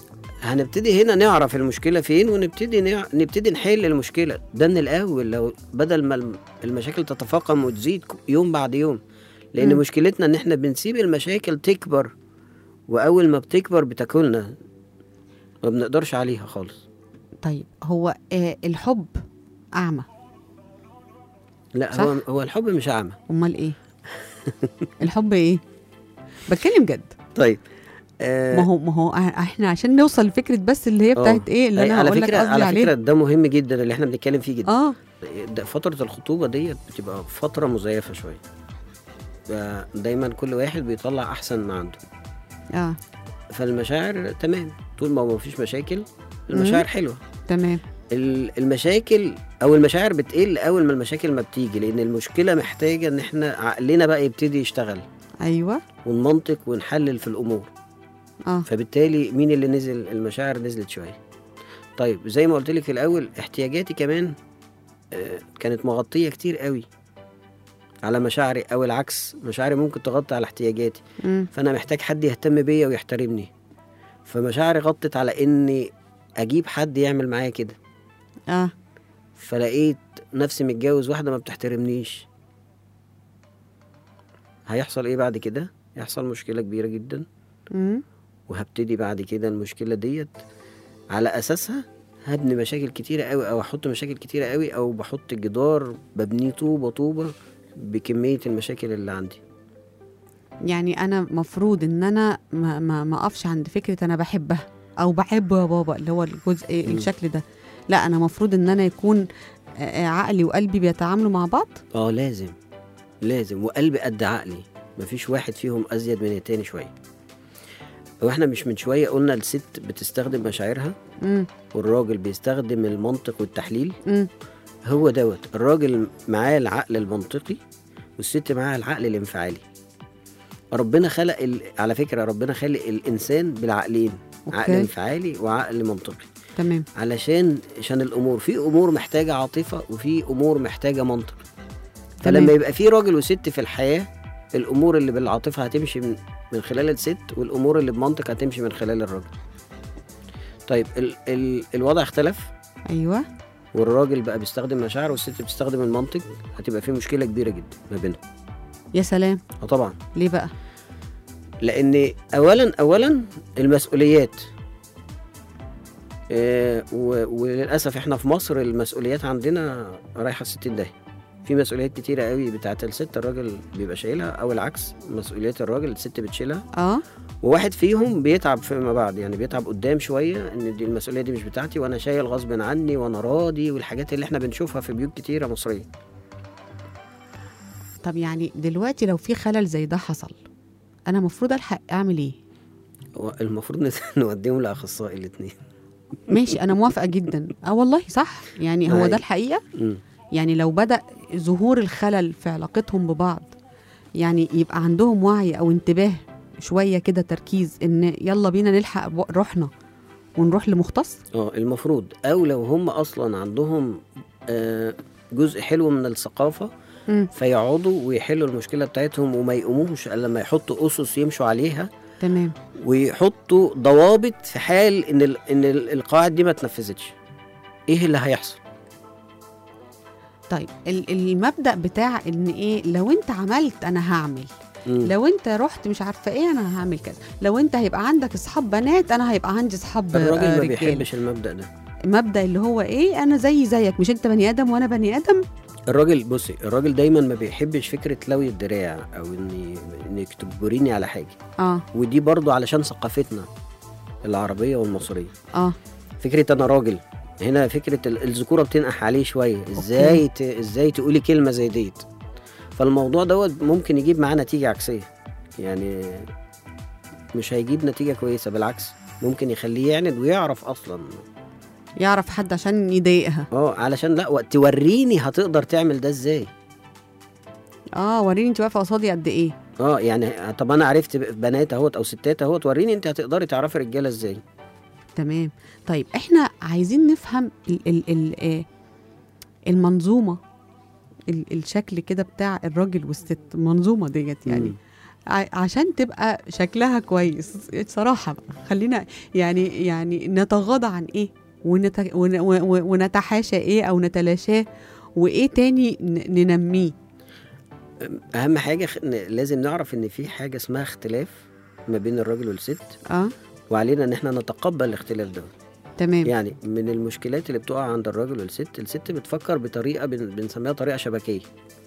هنبتدي هنا نعرف المشكله فين ونبتدي نع... نبتدي نحل المشكله ده من الاول لو بدل ما الم- المشاكل تتفاقم وتزيد ك- يوم بعد يوم لان مم. مشكلتنا ان احنا بنسيب المشاكل تكبر واول ما بتكبر بتاكلنا ما بنقدرش عليها خالص طيب هو آه الحب اعمى لا صح؟ هو هو الحب مش اعمى امال ايه الحب ايه بتكلم جد طيب آه ما هو ما هو احنا عشان نوصل لفكره بس اللي هي آه. بتاعت ايه اللي أي- انا على هقول لك فكره قصدي على عليه فكره ده مهم جدا اللي احنا بنتكلم فيه جدا اه ده فتره الخطوبه ديت بتبقى فتره مزيفه شويه ف- دايما كل واحد بيطلع احسن ما عنده اه فالمشاعر تمام طول ما ما فيش مشاكل المشاعر حلوه تمام ال- المشاكل او المشاعر بتقل اول ما المشاكل ما بتيجي لان المشكله محتاجه ان احنا عقلنا بقى يبتدي يشتغل ايوه ونمنطق ونحلل في الامور اه فبالتالي مين اللي نزل المشاعر نزلت شويه طيب زي ما قلت لك في الاول احتياجاتي كمان آه، كانت مغطيه كتير قوي على مشاعري او العكس مشاعري ممكن تغطي على احتياجاتي مم. فانا محتاج حد يهتم بيا ويحترمني فمشاعري غطت على اني اجيب حد يعمل معايا كده اه فلقيت نفسي متجوز واحده ما بتحترمنيش هيحصل ايه بعد كده يحصل مشكله كبيره جدا مم. وهبتدي بعد كده المشكله ديت على اساسها هبني مشاكل كتيره قوي او احط مشاكل كتيره قوي او بحط جدار ببنيه طوبه طوبه بكميه المشاكل اللي عندي يعني انا مفروض ان انا ما ما ما اقفش عند فكره انا بحبها او بحبه يا بابا اللي هو الجزء مم. الشكل ده لا انا مفروض ان انا يكون آه، آه، عقلي وقلبي بيتعاملوا مع بعض اه لازم لازم وقلبي قد عقلي مفيش واحد فيهم ازيد من التاني شويه واحنا مش من شويه قلنا الست بتستخدم مشاعرها امم والراجل بيستخدم المنطق والتحليل امم هو دوت الراجل معاه العقل المنطقي والست معاها العقل الانفعالي ربنا خلق ال... على فكره ربنا خلق الانسان بالعقلين عقل أوكي. انفعالي وعقل منطقي تمام علشان عشان الامور في امور محتاجه عاطفه وفي امور محتاجه منطق تمام. فلما يبقى في راجل وست في الحياه الامور اللي بالعاطفه هتمشي من, من خلال الست والامور اللي بمنطق هتمشي من خلال الراجل طيب ال... ال... الوضع اختلف ايوه والراجل بقى بيستخدم مشاعر والست بتستخدم المنطق هتبقى في مشكله كبيره جدا ما بينهم يا سلام اه طبعا ليه بقى لان اولا اولا المسؤوليات آه، و- وللاسف احنا في مصر المسؤوليات عندنا رايحه 60 داهيه في مسؤوليات كتيره قوي بتاعت الست الراجل بيبقى شايلها او العكس مسؤوليات الراجل الست بتشيلها اه وواحد فيهم بيتعب فيما بعد يعني بيتعب قدام شويه ان دي المسؤوليه دي مش بتاعتي وانا شايل غصب عني وانا راضي والحاجات اللي احنا بنشوفها في بيوت كتيره مصريه طب يعني دلوقتي لو في خلل زي ده حصل انا المفروض الحق اعمل ايه هو المفروض نت- نوديهم لاخصائي الاثنين ماشي انا موافقه جدا اه والله صح يعني هو هاي. ده الحقيقه يعني لو بدا ظهور الخلل في علاقتهم ببعض يعني يبقى عندهم وعي او انتباه شويه كده تركيز ان يلا بينا نلحق بو- روحنا ونروح لمختص اه المفروض او لو هم اصلا عندهم آه، جزء حلو من الثقافه مم. فيقعدوا ويحلوا المشكله بتاعتهم وما يقوموش الا لما يحطوا اسس يمشوا عليها تمام ويحطوا ضوابط في حال ان ال ان ال- القواعد دي ما اتنفذتش ايه اللي هيحصل طيب ال- المبدا بتاع ان ايه لو انت عملت انا هعمل مم. لو انت رحت مش عارفه ايه انا هعمل كذا لو انت هيبقى عندك اصحاب بنات انا هيبقى عندي اصحاب آه، الراجل ما رجالة. بيحبش المبدا ده مبدا اللي هو ايه انا زي زيك مش انت بني ادم وانا بني ادم الراجل بصي الراجل دايما ما بيحبش فكره لوي الدراع او اني انك تجبريني على حاجه اه ودي برضو علشان ثقافتنا العربيه والمصريه اه فكره انا راجل هنا فكره ال- الذكوره بتنقح عليه شويه ازاي ت... ازاي تقولي كلمه زي ديت فالموضوع دوت ممكن يجيب معاه نتيجه عكسيه يعني مش هيجيب نتيجه كويسه بالعكس ممكن يخليه يعند ويعرف اصلا يعرف حد عشان يضايقها اه علشان لا و- توريني هتقدر تعمل ده ازاي اه وريني انت واقفه قصادي قد ايه اه يعني طب انا عرفت ب- بنات اهوت او ستات اهوت وريني انت هتقدري تعرفي رجاله ازاي تمام طيب احنا عايزين نفهم ال ال ال آه، المنظومه ال الشكل كده بتاع الراجل والست المنظومه ديت يعني مم. ع- عشان تبقى شكلها كويس صراحة بقى خلينا يعني يعني نتغاضى عن ايه ونت... ون... ون- ونتحاشى ايه او نتلاشاه وايه تاني ن- ننميه اهم حاجه خ- إن لازم نعرف ان في حاجه اسمها اختلاف ما بين الراجل والست اه وعلينا ان احنا نتقبل الاختلاف ده تمام يعني من المشكلات اللي بتقع عند الراجل والست الست بتفكر بطريقه بن- بنسميها طريقه شبكيه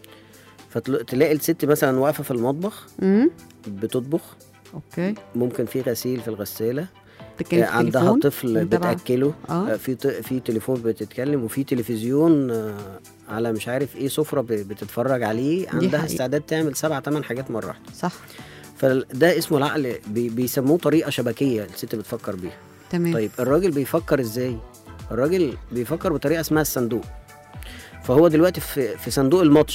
فتلاقي الست مثلا واقفه في المطبخ امم بتطبخ اوكي ممكن في غسيل في الغساله تتكلم آه، في عندها التليفون طفل ومتابعة. بتاكله اه آه، في ت- في تليفون بتتكلم وفي تلفزيون آه، على مش عارف ايه سفره ب- بتتفرج عليه عندها حقيقة. استعداد تعمل سبع ثمان حاجات مره واحده صح فده اسمه العقل بي- بيسموه طريقه شبكيه الست بتفكر بيها تمام طيب الراجل بيفكر ازاي الراجل بيفكر بطريقه اسمها الصندوق فهو دلوقتي في في صندوق الماتش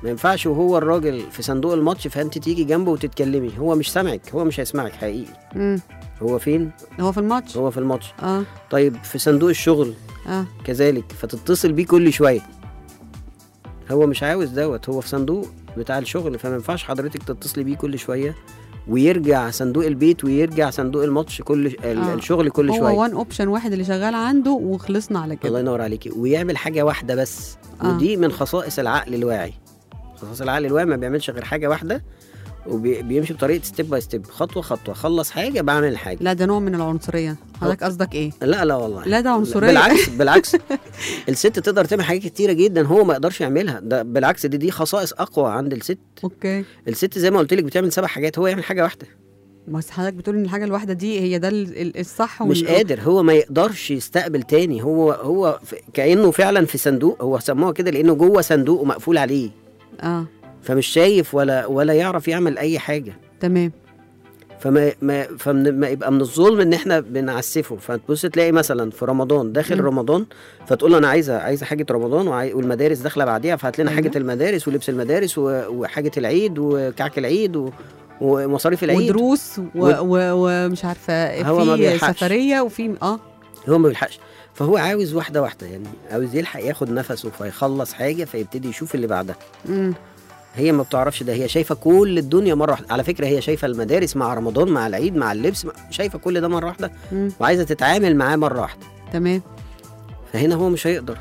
ما ينفعش وهو الراجل في صندوق الماتش فانت تيجي جنبه وتتكلمي هو مش سامعك هو مش هيسمعك حقيقي مم. هو فين هو في الماتش هو في الماتش اه طيب في صندوق الشغل اه كذلك فتتصل بيه كل شويه هو مش عاوز دوت هو في صندوق بتاع الشغل فما ينفعش حضرتك تتصلي بيه كل شويه ويرجع صندوق البيت ويرجع صندوق الماتش كل ش... ال- آه. الشغل كل هو شويه وان اوبشن واحد اللي شغال عنده وخلصنا على الله كده ينور عليكي ويعمل حاجه واحده بس آه. ودي من خصائص العقل الواعي خصائص العقل الواعي ما بيعملش غير حاجه واحده وبيمشي بطريقه ستيب باي ستيب خطوه خطوه خلص حاجه بعمل حاجه لا ده نوع من العنصريه حضرتك قصدك ايه لا لا والله لا ده عنصريه بالعكس بالعكس الست تقدر تعمل حاجات كتيره جدا هو ما يقدرش يعملها ده بالعكس دي دي خصائص اقوى عند الست اوكي الست زي ما قلت لك بتعمل سبع حاجات هو يعمل حاجه واحده بس حضرتك بتقول ان الحاجه الواحده دي هي ده ال- ال- الصح مش وال- قادر هو ما يقدرش يستقبل تاني هو هو ف- كانه فعلا في صندوق هو سموها كده لانه جوه صندوق ومقفول عليه اه فمش شايف ولا ولا يعرف يعمل اي حاجه تمام فما ما فمن ما يبقى من الظلم ان احنا بنعسفه فتبص تلاقي مثلا في رمضان داخل مم. رمضان فتقول له انا عايزه عايزه حاجه رمضان وعاي- والمدارس داخله بعديها فهات لنا أيوة. حاجه المدارس ولبس المدارس و- وحاجه العيد وكعك العيد و- ومصاريف العيد ودروس و- و- و- ومش عارفه هو ما في بيلحقش. سفريه وفي اه هو ما بيلحقش فهو عاوز واحده واحده يعني عاوز يلحق ياخد نفسه فيخلص حاجه فيبتدي يشوف اللي بعدها مم. هي ما بتعرفش ده هي شايفه كل الدنيا مره واحده على فكره هي شايفه المدارس مع رمضان مع العيد مع اللبس مع- شايفه كل ده مره واحده مم. وعايزه تتعامل معاه مره واحده تمام فهنا هو مش هيقدر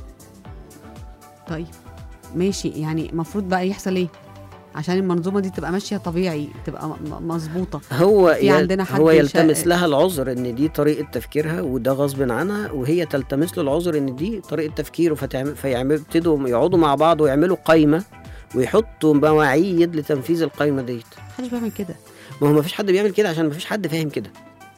طيب ماشي يعني المفروض بقى يحصل ايه عشان المنظومه دي تبقى ماشيه طبيعي تبقى م- م- مظبوطه هو في يل- عندنا حد هو يشا- يلتمس لها العذر ان دي طريقه تفكيرها وده غصب عنها وهي تلتمس له العذر ان دي طريقه تفكيره فتعمل فيعمل يبتدوا يقعدوا مع بعض ويعملوا قايمه ويحطوا مواعيد لتنفيذ القايمه ديت محدش بيعمل كده ما هو ما فيش حد بيعمل كده عشان ما فيش حد فاهم كده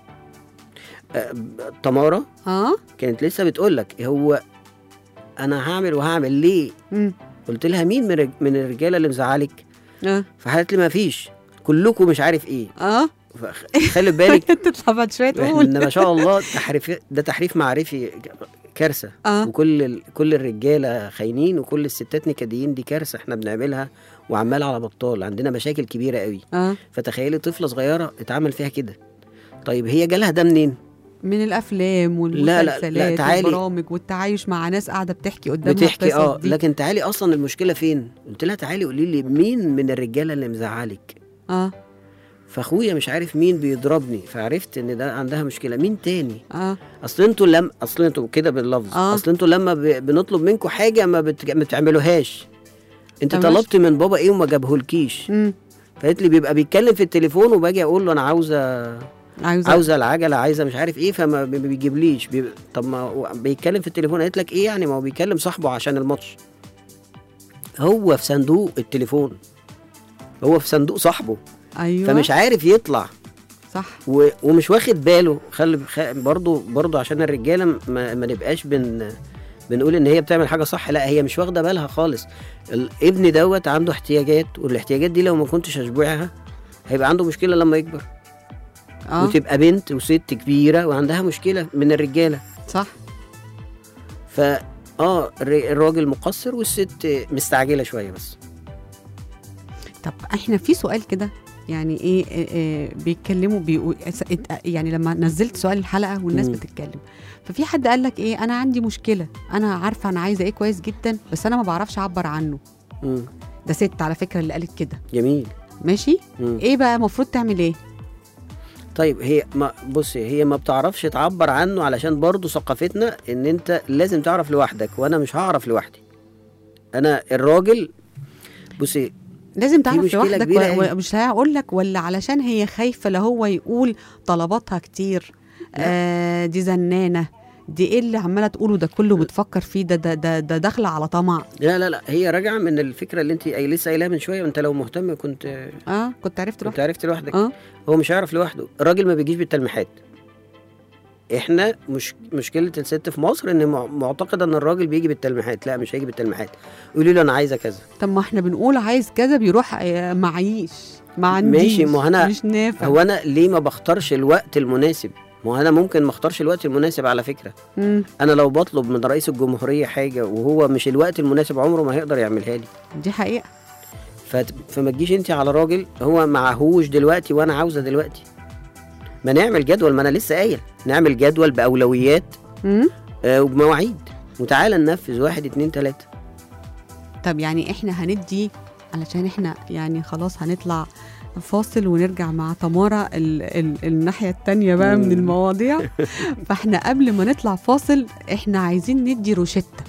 آه، ب- تمارا اه كانت لسه بتقول لك هو انا هعمل وهعمل ليه مم. قلت لها مين من الرج- من الرجاله اللي مزعلك اه فقالت لي ما فيش كلكم مش عارف ايه اه فخ- خلي بالك تطلع بعد شويه احنا تقول ما شاء الله تحريف ده تحريف معرفي كارثه اه وكل ال... كل الرجاله خاينين وكل الستات نكديين دي كارثه احنا بنعملها وعمال على بطال عندنا مشاكل كبيره قوي اه فتخيلي طفله صغيره اتعمل فيها كده طيب هي جالها ده منين من الافلام لا، لا، والمسلسلات تعالي. والبرامج والتعايش مع ناس قاعده بتحكي قدامها بتحكي القصص اه دي. لكن تعالي اصلا المشكله فين قلت لها تعالي قولي لي مين من الرجاله اللي مزعلك اه فاخويا مش عارف مين بيضربني فعرفت ان ده عندها مشكله مين تاني اه اصل انتوا لم اصل انتوا كده باللفظ آه. اصل انتوا لما ب... بنطلب منكم حاجه ما, بت... ما بتعملوهاش انت طب ماشي. طلبت من بابا ايه وما جابهولكيش امم فقالت لي بيبقى بيتكلم في التليفون وباجي اقول له انا عاوزه عاوزه عاوزه العجله عايزه مش عارف ايه فما بي- بيجيبليش بي... طب ما هو بيتكلم في التليفون قالت لك ايه يعني ما هو بيكلم صاحبه عشان الماتش هو في صندوق التليفون هو في صندوق صاحبه ايوه فمش عارف يطلع صح و... ومش واخد باله خلي خ... برضو برضو عشان الرجاله ما, ما نبقاش بن بنقول ان هي بتعمل حاجه صح لا هي مش واخده بالها خالص الابن دوت عنده احتياجات والاحتياجات دي لو ما كنتش اشبعها هيبقى عنده مشكله لما يكبر اه وتبقى بنت وست كبيره وعندها مشكله من الرجاله صح ف اه الر- الراجل مقصر والست مستعجله شويه بس طب احنا في سؤال كده يعني ايه إيه إيه بيتكلموا بيقول يعني لما نزلت سؤال الحلقه والناس مم. بتتكلم ففي حد قال لك ايه انا عندي مشكله انا عارفه انا عايزه ايه كويس جدا بس انا ما بعرفش اعبر عنه مم. ده ست على فكره اللي قالت كده جميل ماشي مم. ايه بقى المفروض تعمل ايه طيب هي ما بصي هي ما بتعرفش تعبر عنه علشان برضو ثقافتنا ان انت لازم تعرف لوحدك وانا مش هعرف لوحدي انا الراجل بصي لازم تعرف مشكلة لوحدك كبيرة و- أوي. ومش هقول لك ولا علشان هي خايفه لا هو يقول طلباتها كتير آه دي زنانه دي ايه اللي عماله تقوله ده كله بتفكر فيه ده ده ده, ده داخله على طمع لا لا لا هي راجعه من الفكره اللي انت أي لسه قايلها من شويه وانت لو مهتم كنت اه كنت عرفت كنت لوحدك عرفت لوحدك اه هو مش هيعرف لوحده الراجل ما بيجيش بالتلميحات احنا مش مشكله الست في مصر ان مع- معتقده ان الراجل بيجي بالتلميحات لا مش هيجي بالتلميحات قولي له انا عايزه كذا طب ما احنا بنقول عايز كذا بيروح آه، معيش ما عنديش ماشي، ما هو أنا- مش نافع هو انا ليه ما بختارش الوقت المناسب ما هو انا ممكن ما اختارش الوقت المناسب على فكره مم. انا لو بطلب من رئيس الجمهوريه حاجه وهو مش الوقت المناسب عمره ما هيقدر يعملها لي دي حقيقه فت... فما تجيش انت على راجل هو معهوش دلوقتي وانا عاوزه دلوقتي ما نعمل جدول ما انا لسه قايل نعمل جدول باولويات مم. آه وبمواعيد وتعالى ننفذ واحد اتنين تلاته طب يعني احنا هندي علشان احنا يعني خلاص هنطلع فاصل ونرجع مع تمارا ال ال الناحية التانية بقى من مم. المواضيع فاحنا قبل ما نطلع فاصل احنا عايزين ندي روشتة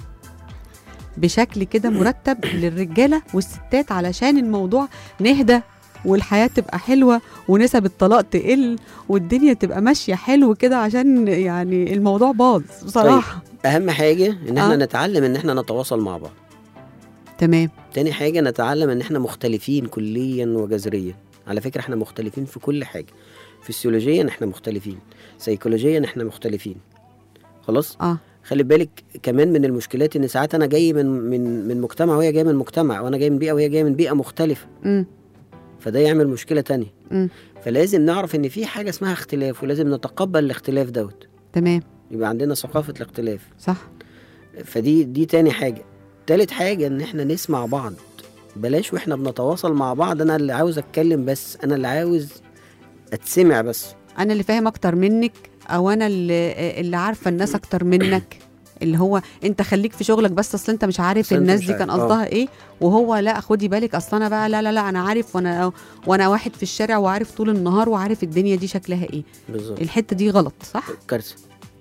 بشكل كده مرتب للرجالة والستات علشان الموضوع نهدى والحياة تبقى حلوة ونسب الطلاق تقل والدنيا تبقى ماشية حلو كده عشان يعني الموضوع باظ بصراحة اهم حاجه ان احنا آه. آه. نتعلم ان احنا نتواصل مع بعض تمام تاني حاجه نتعلم ان احنا مختلفين كليا وجذريا على فكره احنا مختلفين في كل حاجه فسيولوجيا احنا مختلفين سيكولوجيا احنا مختلفين خلاص اه خلي بالك كمان من المشكلات ان ساعات انا جاي من من من مجتمع وهي جايه من مجتمع وانا جاي من بيئه وهي جايه من بيئه مختلفه امم فده يعمل مشكله تانية امم فلازم نعرف ان في حاجه اسمها اختلاف ولازم نتقبل الاختلاف دوت تمام يبقى عندنا ثقافه الاختلاف صح فدي دي تاني حاجة تالت حاجة ان احنا نسمع بعض بلاش واحنا بنتواصل مع بعض انا اللي عاوز اتكلم بس انا اللي عاوز اتسمع بس انا اللي فاهم اكتر منك او انا اللي اللي عارفه الناس اكتر منك اللي هو انت خليك في شغلك بس اصل انت مش عارف أصل أنت الناس مش دي كان عارف. آه. قصدها ايه وهو لا خدي بالك اصل انا بقى لا لا لا انا عارف وانا وانا واحد في الشارع وعارف طول النهار وعارف الدنيا دي شكلها ايه بالظبط الحته دي غلط صح كارثة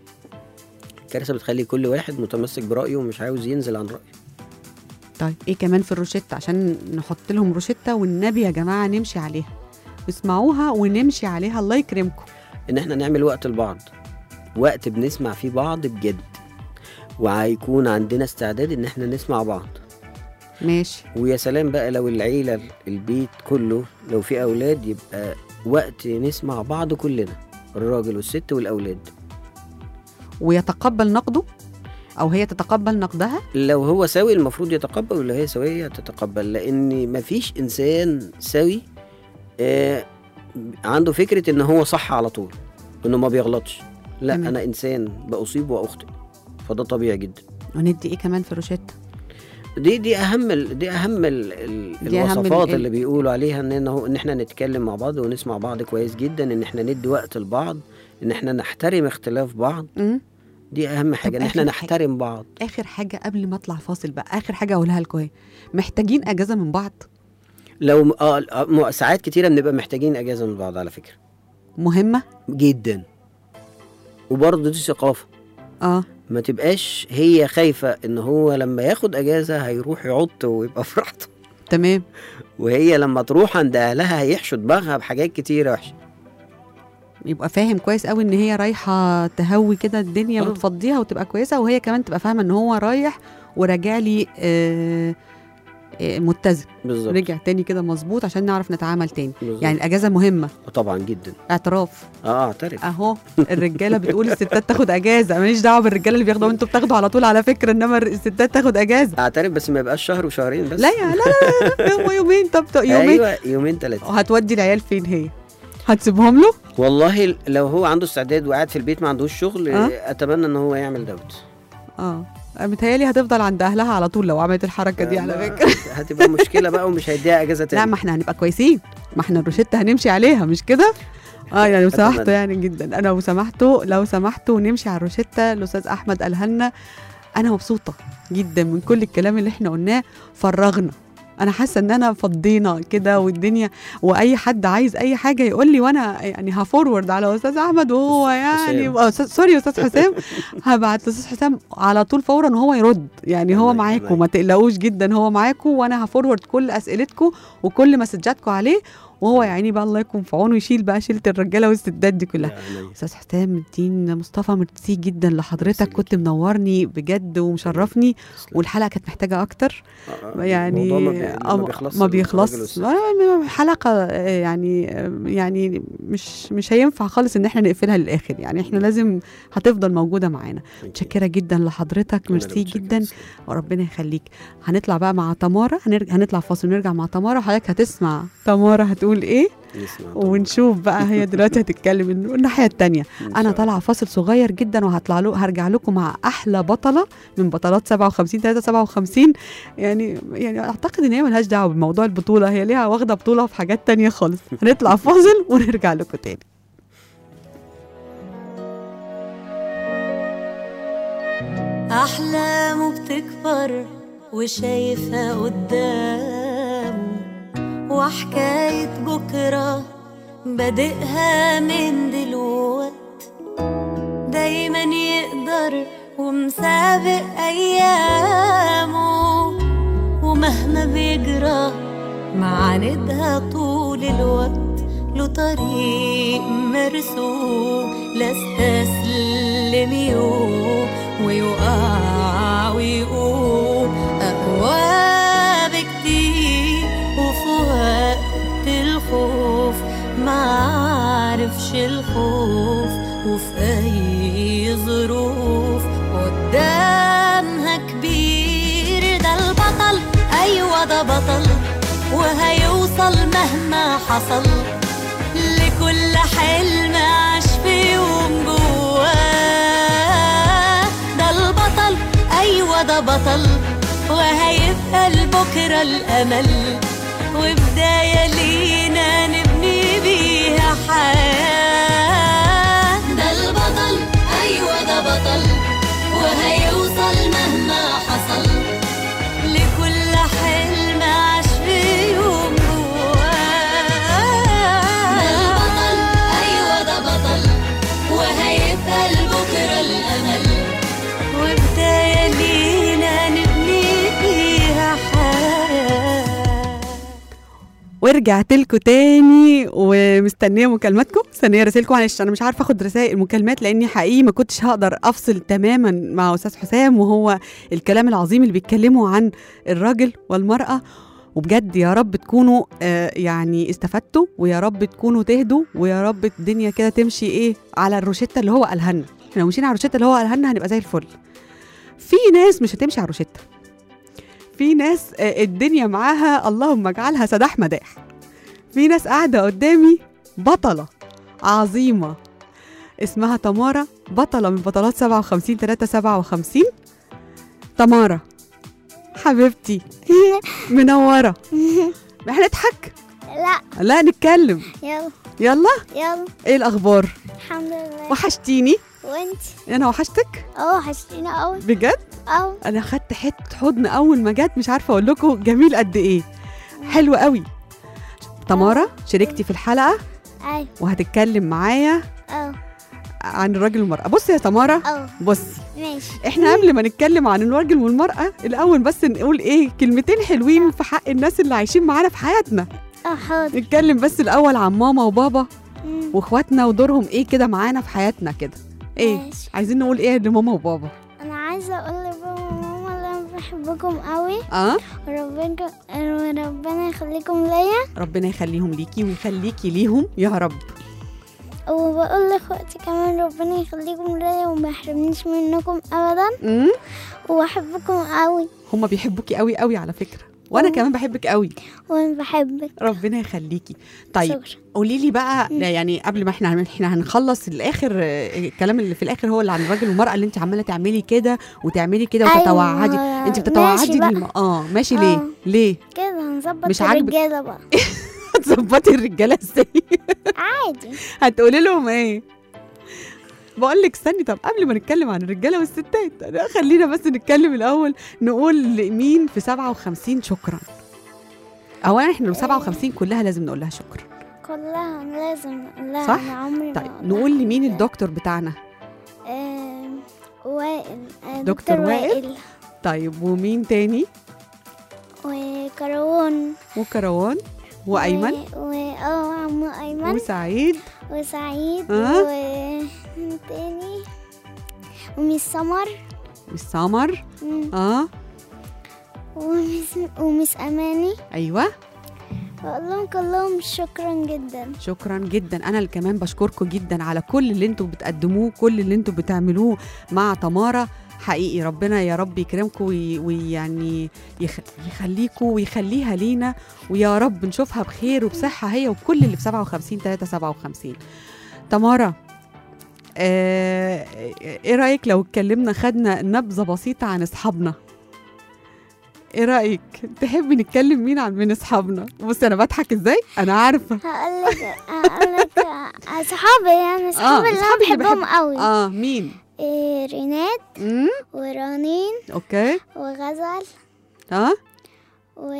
كارثة بتخلي كل واحد متمسك برأيه ومش عاوز ينزل عن رأيه طيب ايه كمان في الروشته عشان نحط لهم روشته والنبي يا جماعه نمشي عليها اسمعوها ونمشي عليها الله يكرمكم ان احنا نعمل وقت لبعض وقت بنسمع فيه بعض بجد وهيكون عندنا استعداد ان احنا نسمع بعض ماشي ويا سلام بقى لو العيلة البيت كله لو في أولاد يبقى وقت نسمع بعض كلنا الراجل والست والأولاد ويتقبل نقده او هي تتقبل نقدها لو هو سوي المفروض يتقبل ولو هي سوية تتقبل لأن مفيش إنسان سوي آه عنده فكرة إن هو صح على طول إنه ما بيغلطش لا تمام. أنا إنسان بأصيب وأخطئ فده طبيعي جدا وندي ايه كمان في الروشته دي دي اهم ال دي اهم ال ال دي أهم الوصفات ال- اللي بيقولوا عليها ان إنه- ان احنا نتكلم مع بعض ونسمع بعض كويس جدا ان احنا ندي وقت لبعض ان احنا نحترم اختلاف بعض امم دي اهم حاجه ان احنا آخر حاجة. نحترم بعض اخر حاجه قبل ما اطلع فاصل بقى اخر حاجه اقولها لكم ايه محتاجين اجازه من بعض لو م- اه آه، م- ساعات كتيره بنبقى محتاجين اجازه من بعض على فكره مهمه جدا وبرضه دي ثقافه اه ما تبقاش هي خايفه ان هو لما ياخد اجازه هيروح يعط ويبقى في راحته تمام وهي لما تروح عند اهلها هيحشوا دماغها بحاجات كتيره وحشه يبقى فاهم كويس قوي ان هي رايحه تهوي كده الدنيا آه. وتفضيها وتبقى كويسه وهي كمان تبقى فاهمه ان هو رايح وراجع لي آه آه متزن بالظبط رجع تاني كده مظبوط عشان نعرف نتعامل تاني بالظبط. يعني الاجازه مهمه طبعا جدا اعتراف اه اعترف اهو الرجاله بتقول الستات تاخد اجازه ماليش دعوه بالرجاله اللي بياخدوا انتوا بتاخدوا على طول على فكره انما الستات تاخد اجازه اعترف بس ما يبقاش شهر وشهرين بس لا يا لا لا, لا يوم يومين طب طب يومين ايوه يومين ثلاثه وهتودي العيال فين هي هتسيبهم له والله ل- لو هو عنده استعداد وقاعد في البيت ما عندوش شغل آه. اتمنى ان هو يعمل دوت اه متهيألي هتفضل عند اهلها على طول لو عملت الحركه دي على ما- فكره هتبقى مشكله بقى ومش هيديها اجازه لا تاني ما احنا هنبقى كويسين ما احنا الروشته هنمشي عليها مش كده اه يعني لو سمحتوا أتمنى. يعني جدا انا لو سمحتوا لو سمحتوا نمشي على الروشته الاستاذ احمد قالها لنا انا مبسوطه جدا من كل الكلام اللي احنا قلناه فرغنا انا حاسه ان انا فضينا كده والدنيا واي حد عايز اي حاجه يقول لي وانا يعني هفورورد على استاذ احمد وهو يعني حسام. آه، أستاذ- سوري استاذ حسام هبعت لاستاذ حسام على طول فورا وهو يرد يعني هو تمام، معاكم تمام. ما تقلقوش جدا هو معاكم وانا هفورورد كل اسئلتكم وكل مسجاتكم عليه وهو يعني بقى الله يكون في عونه يشيل بقى شيله الرجاله والستات دي كلها يعني استاذ حسام الدين مصطفى ميرسي جدا لحضرتك ميرسي كنت منورني بجد ومشرفني تسلم. والحلقه كانت محتاجه اكتر آه، آه، يعني الموضوع ما بي- آه، ما بيخلص ما بيخلص الراجل والست. آه، حلقه آه، يعني آه، يعني مش مش هينفع خالص ان احنا نقفلها للاخر يعني احنا لازم هتفضل موجوده معانا متشكره جدا لحضرتك أنا اللي ميرسي متشكر. جدا تسلم. وربنا يخليك هنطلع بقى مع تمارا هنرجع هنطلع فاصل ونرجع مع تمارا وحضرتك هتسمع تمارا هتقول بتقول ايه نسمع طبعاً. ونشوف بقى هي دلوقتي هتتكلم من الناحيه التانية إن شاء انا الله. طالعه فاصل صغير جدا وهطلع له هرجع لكم مع احلى بطله من بطلات 57 3 57 يعني يعني اعتقد ان هي ملهاش دعوه بموضوع البطوله هي ليها واخده بطوله في حاجات تانية خالص هنطلع فاصل ونرجع لكم تاني أحلامه بتكبر وشايفها قدامه وحكاية بكرة بادئها من دلوقت دايما يقدر ومسابق أيامه ومهما بيجرى معاندها طول الوقت له طريق مرسوم لا استسلم يوم ويقع ويقوم أقوى بكتير وفي وقت الخوف ما عرفش الخوف وفي أي ظروف قدامها كبير ده البطل أيوة ده بطل وهيوصل مهما حصل لكل حلم عاش في يوم جواه ده البطل أيوة ده بطل وهيبقى لبكرة الأمل وبداية لينا نبني بيها حياة ده البطل أيوة ده بطل وهيوصل مهما حصل لكل حلم عاش في يوم جواه ده البطل أيوة ده بطل وهيبقى لبكرة الأمل وبداية لينا نبني فيها حياة ورجعت لكم تاني ومستنيه مكالماتكم مستنيه رسائلكم معلش انا مش عارفه اخد رسائل المكالمات لاني حقيقي ما كنتش هقدر افصل تماما مع استاذ حسام وهو الكلام العظيم اللي بيتكلموا عن الراجل والمراه وبجد يا رب تكونوا آه يعني استفدتوا ويا رب تكونوا تهدوا ويا رب الدنيا كده تمشي ايه على الروشته اللي هو قالها لنا احنا لو مشينا على الروشته اللي هو قالها لنا هنبقى زي الفل في ناس مش هتمشي على الروشته في ناس آه، الدنيا معاها اللهم اجعلها سداح مداح في ناس قاعدة قدامي بطلة عظيمة اسمها تمارا بطلة من بطلات 57 3 57 تمارا حبيبتي منورة هنضحك لا لا نتكلم يلا يلا يلا ايه الاخبار الحمد لله وحشتيني وانت انا وحشتك اه وحشتينا قوي بجد اه انا خدت حته حضن اول ما جت مش عارفه اقول لكم جميل قد ايه حلو قوي تمارا شاركتي في الحلقه ايوه وهتتكلم معايا اه عن الراجل والمراه بصي يا تمارا اه بصي ماشي احنا قبل ما نتكلم عن الراجل والمراه الاول بس نقول ايه كلمتين حلوين في حق الناس اللي عايشين معانا في حياتنا اه حاضر نتكلم بس الاول عن ماما وبابا مم. واخواتنا ودورهم ايه كده معانا في حياتنا كده ايه ماشي. عايزين نقول ايه لماما وبابا انا عايزه اقول لبابا وماما ان انا بحبكم قوي اه وربنا وربنا يخليكم ليا ربنا يخليهم ليكي ويخليكي ليهم يا رب وبقول لاخواتي كمان ربنا يخليكم ليا وما يحرمنيش منكم ابدا امم وبحبكم قوي هما بيحبوكي قوي قوي على فكره وانا أوه. كمان بحبك قوي وانا بحبك ربنا يخليكي طيب شكرا قولي لي بقى لا يعني قبل ما احنا احنا هنخلص الاخر آه، الكلام اللي في الاخر هو اللي عن الراجل والمراه اللي انت عماله تعملي كده وتعملي كده أيوة، وتتوعدي ما- انت ماشي بتتوعدي بقى. للم... اه ماشي ليه آه. ليه كده هنظبط مش عاجبك؟ الرجاله بقى هتظبطي الرجاله ازاي عادي هتقولي لهم ايه بقول لك استني طب قبل ما نتكلم عن الرجاله والستات أنا خلينا بس نتكلم الاول نقول لمين في 57 شكرا اولا احنا لو 57 كلها لازم نقول لها شكرا كلها لازم لا صح؟ أنا عمري ما طيب أقولها. نقول لمين الدكتور بتاعنا آم، وائل آه، دكتور دكتور وائل؟ وائل طيب ومين تاني وكروان وكروان وايمن و و- اه عمو ايمن وسعيد وسعيد آه. و تاني وميس سمر والسمر مم. اه وميس وميس اماني ايوه بقول لهم كلهم شكرا جدا شكرا جدا انا اللي كمان بشكركم جدا على كل اللي انتوا بتقدموه كل اللي انتوا بتعملوه مع تمارا حقيقي ربنا يا رب يكرمكم وي- ويعني يخ... يخليكوا ويخليها لينا ويا رب نشوفها بخير وبصحة هي وكل اللي في 57 3 57 تمارا آه... ايه رأيك لو اتكلمنا خدنا نبذة بسيطة عن اصحابنا ايه رأيك تحبي نتكلم مين عن من اصحابنا بصي انا بضحك ازاي انا عارفة هقول لك هقول لك صحابي يعني صحابي اللي انا أصحابي اللي بحبهم بحب- قوي اه مين إيه رينات امم ورنين اوكي وغزل اه و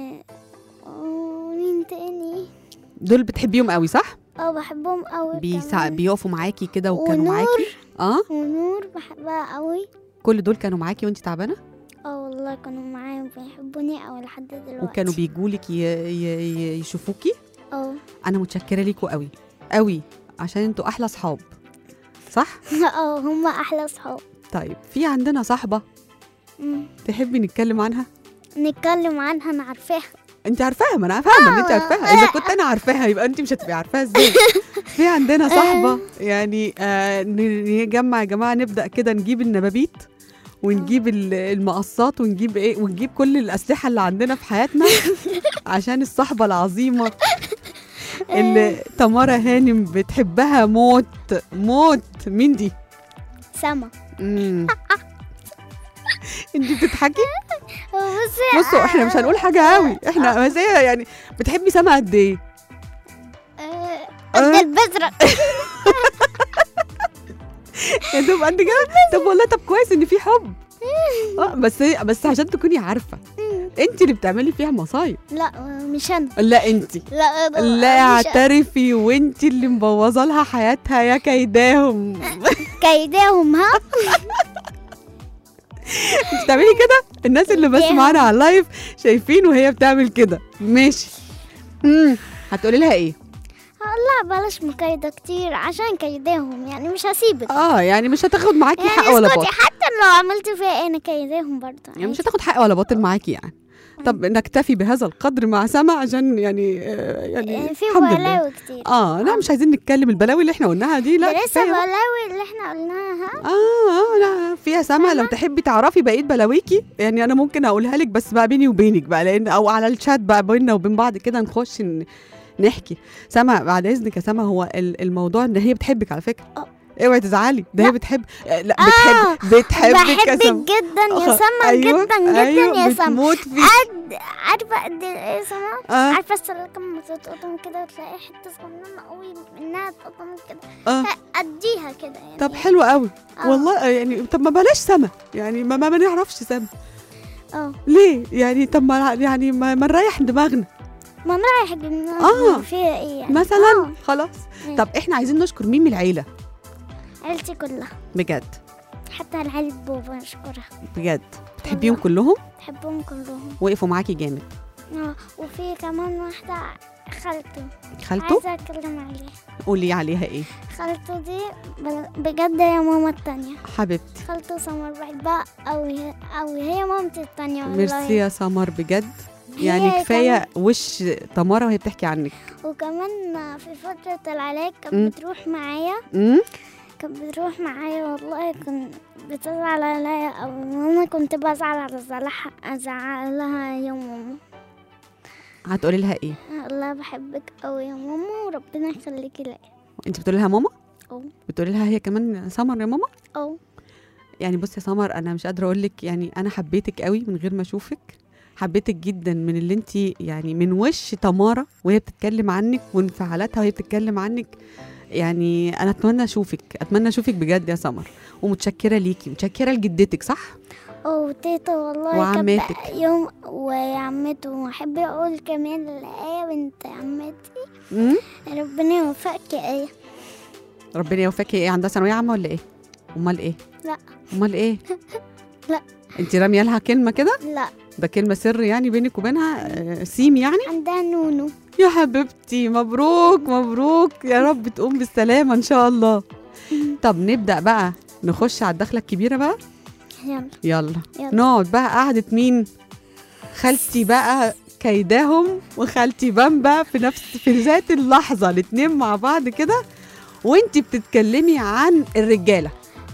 ومين تاني دول بتحبيهم قوي صح اه بحبهم قوي بيسا... كمان. بيقفوا معاكي كده وكانوا ونور. معاكي اه ونور بحبها قوي كل دول كانوا معاكي وانت تعبانه اه والله كانوا معايا وبيحبوني قوي لحد دلوقتي وكانوا بيجولك ي... ي... ي... يشوفوكي اه انا متشكره ليكوا قوي قوي عشان انتوا احلى صحاب صح اه هما احلى صحاب طيب في عندنا صاحبه مم. تحبي نتكلم عنها نتكلم عنها انا عارفاها انت عارفاها ما انا فاهمه ان انت آه. عارفاها اذا كنت انا عارفاها يبقى انت مش هتبقي عارفاها ازاي في عندنا صاحبه يعني آه ن- نجمع يا جماعه نبدا كده نجيب النبابيت ونجيب ال- المقصات ونجيب ايه ونجيب كل الاسلحه اللي عندنا في حياتنا عشان الصحبه العظيمه اللي تمارا هانم بتحبها موت موت مين دي سما مم. انت بتضحكي بصي بصوا احنا مش هنقول حاجه قوي احنا بس هي يعني بتحبي سما قد ايه آه، آه. قد البذرة يا دوب قد كده طب والله طب كويس ان في حب اه بس هي بس عشان تكوني عارفه انت اللي بتعملي فيها مصايب لا مش انا لا انت لا لا مش اعترفي وانت اللي مبوظه لها حياتها يا كيداهم كيداهم ها انت بتعملي كده الناس اللي بس كيداهم. معانا على اللايف شايفين وهي بتعمل كده ماشي امم هتقولي لها ايه لا بلاش مكايدة كتير عشان كيداهم يعني مش هسيبك اه يعني مش هتاخد معاكي حق يعني ولا اسكتي باطل حتى لو عملت فيها ايه انا كيداهم برضه يعني مش هتاخد حق ولا باطل معاكي يعني طب نكتفي بهذا القدر مع سما عشان يعني آه، يعني يعني في الحمد لله. بلاوي كتير اه لا مش عايزين نتكلم البلاوي اللي احنا قلناها دي لا ده لسه كفاية بقى. بلاوي اللي احنا قلناها اه اه لا فيها سما لو تحبي تعرفي بقيه بلاويكي يعني انا ممكن اقولها لك بس بقى بيني وبينك بقى لان او على الشات بقى بيننا وبين بعض كده نخش ن- نحكي سما بعد اذنك يا سما هو ال- الموضوع ان هي بتحبك على فكره آه. اوعي تزعلي ده هي لا. بتحب آه، لا بتحب بتحبك يا بحبك سما جدا يا آه، سما أيوة، جدا جدا أيوة يا سما بتموت فيك قد عارفة قد ايه سما اه عارفة السلة لما تتقطم كده وتلاقي حتة صغننة قوي منها تقطم كده اه أديها كده يعني طب حلو قوي آه. والله آه، يعني طب ما بلاش سما يعني ما ما, ما نعرفش سما اه ليه يعني طب ما يعني ما, ما نريح دماغنا ما نريح دماغنا آه. فيها ايه يعني مثلا آه. خلاص ماشي. طب احنا عايزين نشكر مين من العيله عيلتي كلها بجد حتى العيلة بابا نشكرها بجد بتحبيهم كلهم بحبهم كلهم وقفوا معاكي جامد اه وفي كمان واحدة خالته خالته عايزة أتكلم عليها قولي عليها ايه خالته دي ب- بجد هي ماما التانية حبيبتي خالته سمر بحبها أوي أوي هي مامتي التانية والله ميرسي يا سمر بجد هي يعني كفايه وش تمارا وهي بتحكي عنك وكمان في فترة العلاج مم. كانت بتروح معايا امم كانت بتروح معايا والله كنت بتزعل عليا أو أنا كنت بزعل على زعلها أزعلها يا ماما هتقولي لها ايه الله بحبك أوي يا ماما وربنا يخليكي ليا انت بتقولي لها ماما أو بتقولي لها هي كمان سمر يا ماما أو يعني بصي يا سمر انا مش قادره اقول لك يعني انا حبيتك قوي من غير ما اشوفك حبيتك جدا من اللي انت يعني من وش تمارا وهي بتتكلم عنك وانفعالاتها وهي بتتكلم عنك يعني انا اتمنى اشوفك اتمنى اشوفك بجد يا سمر ومتشكره ليكي متشكره لجدتك صح أو تيتا والله وعماتك. كانت يوم وعمته وأحب أقول كمان لآية بنت عمتي امم ربنا يوفقك يا آية ربنا يوفقك ايه عندها ثانويه عامه ولا ايه امال ايه لا. امال ايه لا. انت راميه لها كلمه كده لا ده كلمه سر يعني بينك وبينها آه، سيم يعني عندها نونو يا حبيبتي مبروك مبروك يا رب تقوم بالسلامة إن شاء الله طب نبدأ بقى نخش على الدخلة الكبيرة بقى يلا يلا يلا. نقعد بقى قعدة مين خالتي بقى كيداهم وخالتي بامبا في نفس في ذات اللحظة الاتنين مع بعض كده وانتي بتتكلمي عن الرجالة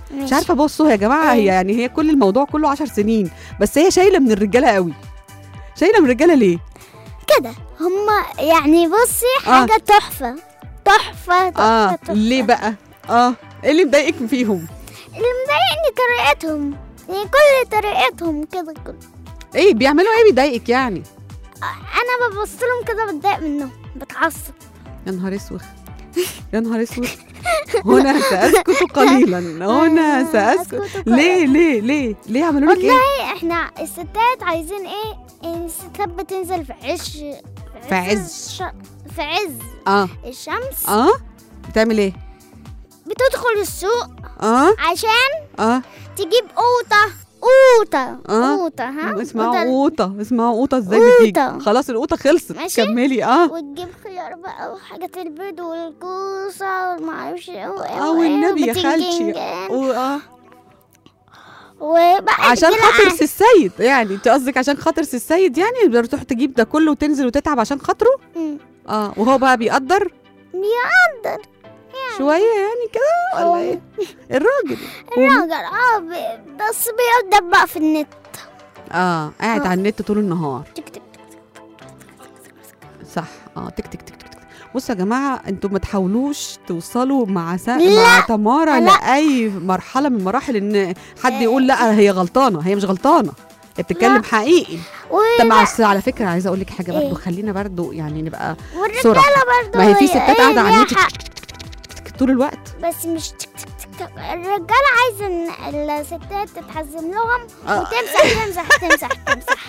مش ماشي. عارفه بصوا يا جماعه هي إيه؟ يعني هي كل الموضوع كله عشر سنين بس هي شايله من الرجاله قوي شايله من الرجاله ليه كده هما يعني بصي آه. حاجة تحفة تحفة تحفة, اه تحفة. ليه بقى اه ايه اللي مضايقك فيهم اللي مضايقني طريقتهم يعني كل طريقتهم كده كده ايه بيعملوا ايه بيضايقك يعني انا ببص لهم كده بتضايق منهم بتعصب يا نهار اسود يا نهار اسود هنا ساسكت قليلا هنا ساسكت أسكت ليه ليه ليه ليه عملوا لك ايه والله احنا الستات عايزين ايه يعني الستات بتنزل في عش في عز. الش... في عز اه الشمس اه بتعمل ايه بتدخل السوق اه عشان اه تجيب قوطة قوطة آه. قوطة ها اسمها قوطة قوطة اسمها قوطة ازاي قوطة. بتيجي خلاص القوطة خلصت ماشي. كملي اه وتجيب خيار بقى وحاجات البيض والكوسة ومعرفش ايه وايه اه وايه والنبي يا خالتي وبتنجان. و- اه وبقى عشان الرجالة خاطر ع- سي السيد يعني انت قصدك عشان خاطر سي السيد يعني بتروح تجيب ده كله وتنزل وتتعب عشان خاطره مم. اه وهو بقى بيقدر بيقدر شوية يعني كده ولا ايه الراجل الراجل اه بي- بس بيقدر بقى في النت اه قاعد آه. على النت طول النهار تك تك صح اه تك تك تك تك تك. بصوا يا جماعه انتوا ما تحاولوش توصلوا مع سا... لا. مع تمارا لا. لاي مرحله من مراحل ان حد يقول لا هي غلطانه هي مش غلطانه هي بتتكلم لا. حقيقي و... طب مع الس- على فكره عايزه اقول لك حاجه برضو إيه؟ خلينا برضو يعني نبقى والرجالة بسرعه برضه ما هي في ستات قاعده على ليها النت حق. طول الوقت بس مش تك تك تك تك. الرجالة عايزة ان الستات تتحزم لهم آه. وتمسح تمسح تمسح تمسح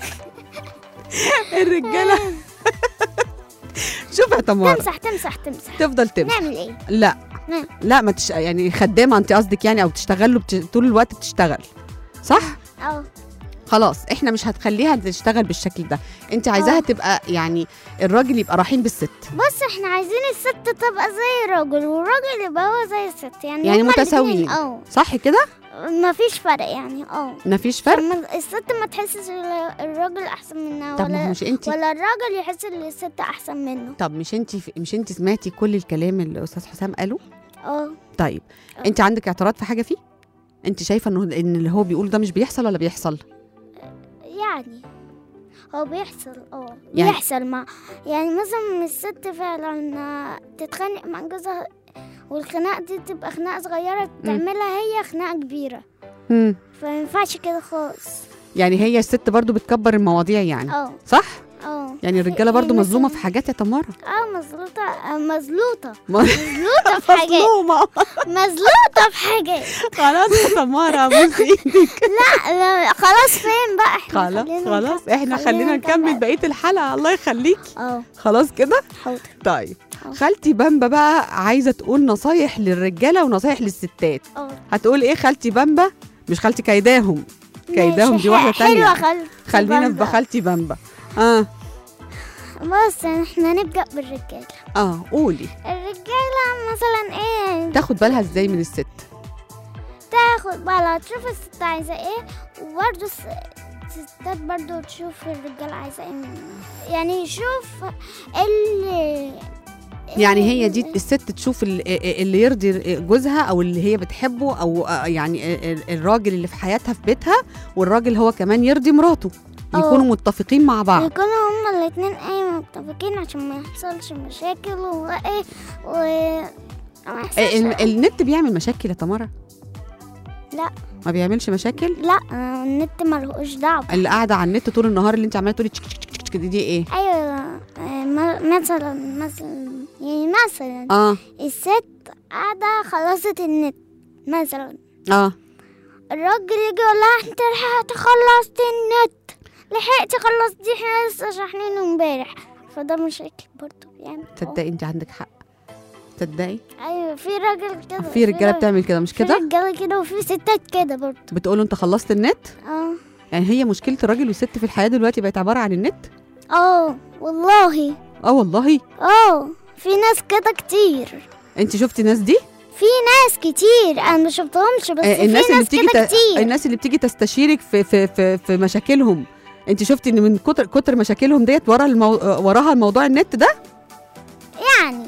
الرجاله شوف يا تمارا تمسح تمسح تمسح تفضل تمشي نعمل ايه؟ لا نعم. لا ما تش... يعني خدامه انت قصدك يعني او بتشتغل له بت... طول الوقت بتشتغل صح اه خلاص احنا مش هتخليها تشتغل بالشكل ده انت عايزاها آه. تبقى يعني الراجل يبقى رحيم بالست بص احنا عايزين الست تبقى زي الراجل والراجل يبقى هو زي الست يعني يعني هما متساويين. الاتنين، اه صح كده مفيش فرق يعني اه مفيش فرق لما الست ما تحسش ال- الراجل احسن منها طب ما هو ولا مش انت ولا الراجل يحس ان الست احسن منه طب مش انت مش انت سمعتي كل الكلام اللي استاذ حسام قاله اه طيب آه. انت عندك اعتراض في حاجه فيه انت شايفه انه ان اللي هو بيقول ده مش بيحصل ولا بيحصل يعني هو بيحصل اه يعني- بيحصل مع يعني مثلا الست فعلا تتخانق مع جوزها والخناقة دي تبقى خناقة صغيرة تعملها هي خناقة كبيرة مم. فمينفعش كده خالص يعني هي الست برضو بتكبر المواضيع يعني اه صح اه يعني الرجاله برضو مثلاً- مظلومه في حاجات يا تمارا اه مظلوطة آه، مزلوطة م- مزلوطة في حاجات مظلومه مزلوطة في حاجات خلاص يا تمارا بصي ايدك لا, لا خلاص فين بقى احنا خلاص خلينا خلاص نكمل- احنا خلينا نكمل بقيه الحلقه الله يخليكي اه خلاص كده حاضر طيب آه. خالتي بامبا بقى عايزه تقول نصايح للرجاله ونصايح للستات اه هتقول ايه خالتي بامبا مش خالتي كيداهم كيداهم ماشي، دي واحده حلوة تانية خالتي خلينا في بامبا. خالتي بامبا اه بص احنا نبدأ بالرجالة اه قولي الرجالة مثلا ايه تاخد بالها ازاي من الست تاخد بالها تشوف الست عايزة ايه وبرضه الس- الستات برضه تشوف الرجالة عايزة ايه منها يعني يشوف اللي يعني هي دي الست تشوف ال- اللي يرضي جوزها او اللي هي بتحبه او آه، يعني ال- الراجل اللي في حياتها في بيتها والراجل هو كمان يرضي مراته يكونوا متفقين مع بعض يكونوا هما الاتنين ايه متفقين عشان ما يحصلش مشاكل وايه و ما يحصلش ال- النت بيعمل مشاكل يا تمارا لا ما بيعملش مشاكل لا آه، النت ملهوش دعوة اللي قاعده على النت طول النهار اللي انت عماله تقولي تشك تشك تشك دي, دي ايه ايوه آه، م- مثلا مثلا يعني مثلا اه الست قاعدة خلصت النت مثلا اه الراجل يجي يقول لها انت لحقت خلصت النت لحقتي خلصتي احنا لسه شاحنينه امبارح فده مشاكل برضه يعني تصدقي انت عندك حق تصدقي ايوه في راجل كده في رجاله راجل- بتعمل كده مش في كده رجاله كده وفي ستات كده برضه بتقولوا انت خلصت النت اه يعني هي مشكله الراجل والست في الحياه دلوقتي بقت عباره عن النت اه والله اه والله اه في ناس كده كتير انت شفتي الناس دي في ناس كتير انا ما شفتهمش بس آه، في الناس اللي ناس بتيجي كده ت... كتير الناس اللي بتيجي تستشيرك في في في, في مشاكلهم انت شفتي ان من كتر كتر مشاكلهم ديت ورا المو... آه، وراها الموضوع النت ده يعني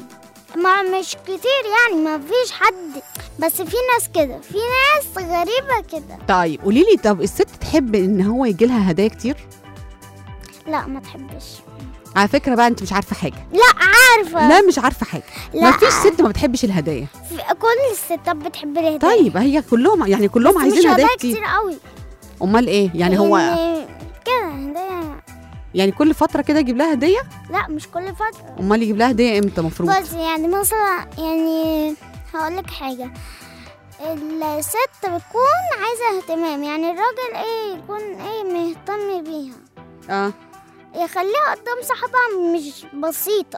ما مش كتير يعني ما فيش حد بس في ناس كده في ناس غريبة كده طيب قولي لي طب الست تحب ان هو يجي لها هدايا كتير لا ما تحبش على فكره بقى انت مش عارفه حاجه لا عارفة لا مش عارفه حاجه لا ما فيش ست ما بتحبش الهدايا في- كل الستات بتحب الهدايا طيب هي كلهم يعني كلهم بس عايزين مش هدايا هدايا كتير كتير قوي امال ايه يعني هو يعني كده هدايا يعني كل فتره كده يجيب لها هديه لا مش كل فترة امال يجيب لها هديه امتى المفروض بس يعني مثلا يعني هقول لك حاجة الست بتكون عايزة اهتمام يعني الراجل ايه يكون ايه مهتم بيها اه يخليها قدام صاحبها مش بسيطة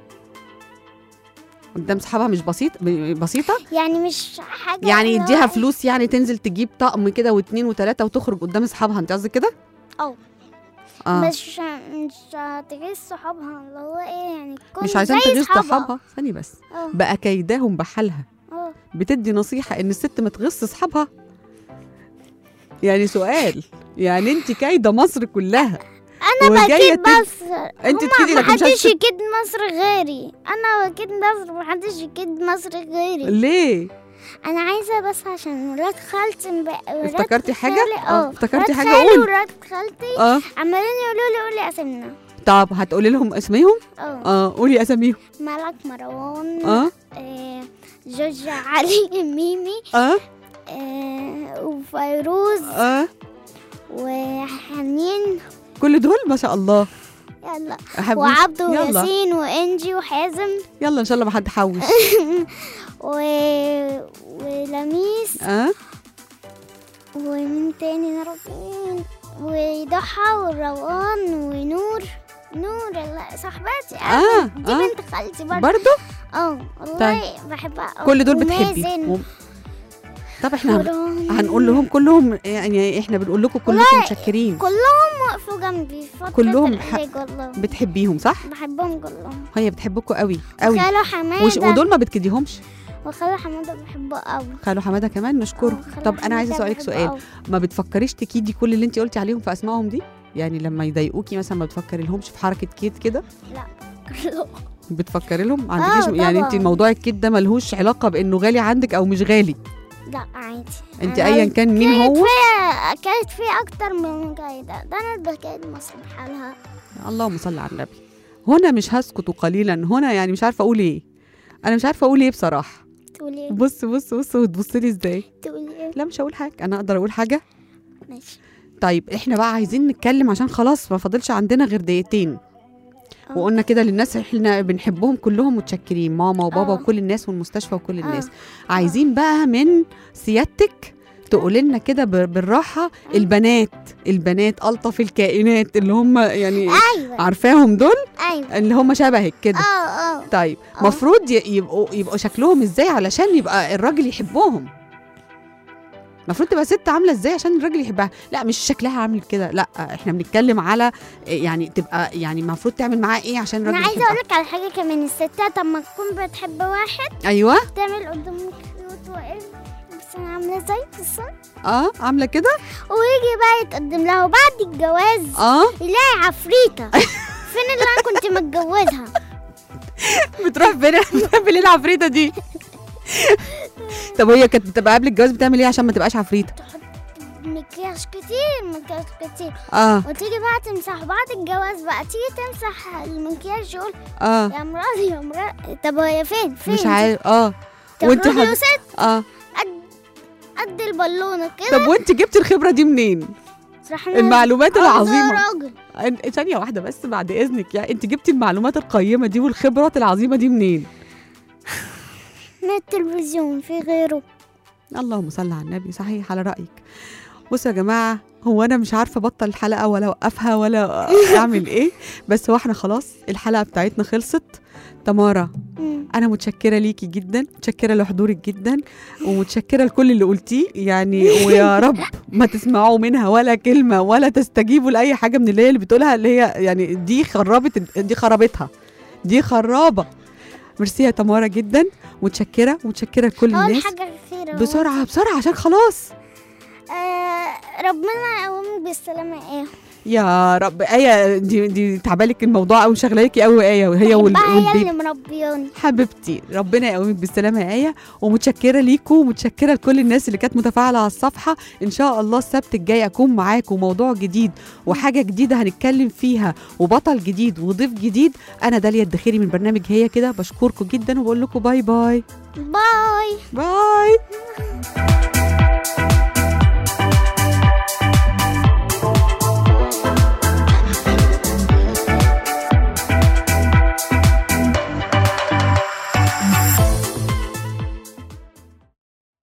قدام صحابها مش بسيط ب- بسيطه يعني مش حاجة يعني اللي هو يديها إيه. فلوس يعني تنزل تجيب طقم كده واثنين وثلاثه وتخرج قدام اصحابها انت قصدك كده أو. اه مش مش تغيظ صحابها اللي هو ايه يعني تكون مش عايزين زي تغيظ صحابها. صحابها ثانيه بس اه بقى كيداهم بحالها اه بتدي نصيحه ان الست ما تغص اصحابها يعني سؤال يعني انت كايده مصر كلها انا وجاية بكيد تد- مصر انت هما تكيدي لكن مش محدش عايزة- يكيد مصر غيري انا بكيد مصر محدش يكيد مصر غيري ليه انا عايزه بس عشان ولاد خالتي مب- ولاد افتكرتي حاجة؟ خالي- اه، اه افتكرتي ولاد حاجة؟ خالي قولي. ولاد خالتي اه عمالين يقولوا لي قولي اسمنا طب هتقولي لهم اسميهم اه اه قولي اساميهم ملك مروان اه آه، جوج علي ميمي اه آه، وفيروز اه وحنين كل دول ما شاء الله يلا أحب وعبده يلا. وياسين وانجي وحازم يلا ان شاء الله ما حد حوش و... ولميس اه ومين تاني يا ربي وضحى وروان ونور نور لا صاحبتي آه، دي آه. بنت خالتي برضه برضو اه والله بحبها أوي. كل دول ومازن بتحبي و- طب احنا هن- ورامي. هنقول لهم كلهم يعني احنا بنقول لكم كلكم متشكرين كلهم وقفوا جنبي في فترة كلهم العلاج والله بتحبيهم صح بحبهم كلهم هي بتحبكم قوي قوي خالو حمادة وش ودول ما بتكديهمش وخالو حمادة بحبه قوي خالو حماده كمان نشكره آه، خالو طب انا عايزه حمادة اسالك بحبه سؤال أوي. ما بتفكريش تكيدي كل اللي انت قلتي عليهم في اسمائهم دي يعني لما يضايقوكي مثلا ما بتفكري لهمش في حركه كيد كده كلهم بتفكري لهم ما عندكيش آه، يعني انت طبعاً. موضوع الكيد ده ملهوش علاقه بانه غالي عندك او مش غالي لا عادي انت أنا ايا كان مين كانت هو فيها كانت في اكتر من كده ده انا بكيد مصر بحالها اللهم صل على النبي هنا مش هسكت قليلا هنا يعني مش عارفه اقول ايه انا مش عارفه اقول ايه بصراحه تقولي ايه بص بص بص وتبص لي ازاي تقولي ايه لا مش هقول حاجه انا اقدر اقول حاجه ماشي طيب احنا بقى عايزين نتكلم عشان خلاص ما فاضلش عندنا غير دقيقتين آه. وقلنا كده للناس احنا بنحبهم كلهم متشكرين ماما وبابا آه. وكل الناس والمستشفى وكل الناس آه. عايزين بقى من سيادتك تقول لنا كده ب- بالراحه البنات البنات الطف الكائنات اللي هم يعني ايوه عارفاهم دول ايوه اللي هم شبهك كده اه اه طيب آه. مفروض ي- يبقوا يبقوا شكلهم ازاي علشان يبقى الراجل يحبهم المفروض تبقى ست عامله ازاي عشان الراجل يحبها لا مش شكلها عامل كده لا احنا بنتكلم على يعني تبقى يعني المفروض تعمل معاه ايه عشان انا الراجل عايزه يحبها اقول لك على حاجه كمان الستات لما تكون بتحب واحد ايوه تعمل قدامك كيوت وايه بس انا عامله زي بالظبط اه عامله كده ويجي بقى يتقدم لها وبعد الجواز اه يلاقي عفريته فين اللي انا كنت متجوزها بتروح فين بتحب ليه العفريته دي طب هي كانت بتبقى قبل الجواز بتعمل ايه عشان ما تبقاش عفريته مكياج كتير مكياج كتير اه وتيجي بقى تمسح بعد الجواز بقى تيجي تمسح المكياج يقول اه يا مراتي يا مراتي طب هي فين فين مش عارف اه طب وانت راجل حب- وست اه قد قد البالونه كده طب وانت جبتي الخبره دي منين رحنا المعلومات آه، العظيمه ده راجل أن- ثانية واحدة بس بعد إذنك يعني أنت جبتي المعلومات القيمة دي والخبرات العظيمة دي منين؟ من التلفزيون في غيره اللهم صل على النبي صحيح على رأيك بصوا يا جماعة هو أنا مش عارفة أبطل الحلقة ولا أوقفها ولا أعمل إيه بس هو إحنا خلاص الحلقة بتاعتنا خلصت تمارا مم. أنا متشكرة ليكي جدا متشكرة لحضورك جدا ومتشكرة لكل اللي قلتيه يعني ويا رب ما تسمعوا منها ولا كلمة ولا تستجيبوا لأي حاجة من اللي هي اللي بتقولها اللي هي يعني دي خربت دي خربتها دي خرابة ميرسي يا تمارا جدا متشكرة متشكرة لكل اول الناس حاجه خير أهو. بسرعة بسرعة عشان خلاص آه ربنا يقومك بالسلامه ايه يا رب ايه دي دي تعبالك الموضوع قوي شغلاكي قوي ايه وهي وال- بحبها هي والبيبي اللي مربياني حبيبتي ربنا يقومك بالسلامه يا ايه ومتشكره ليكم ومتشكره لكل الناس اللي كانت متفاعله على الصفحه ان شاء الله السبت الجاي اكون معاكم موضوع جديد وحاجه جديده هنتكلم فيها وبطل جديد وضيف جديد انا داليا الدخيري من برنامج هي كده بشكركم جدا وبقول لكم باي باي باي باي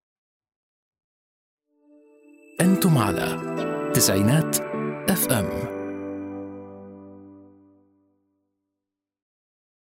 أنتم على تسعينات اف ام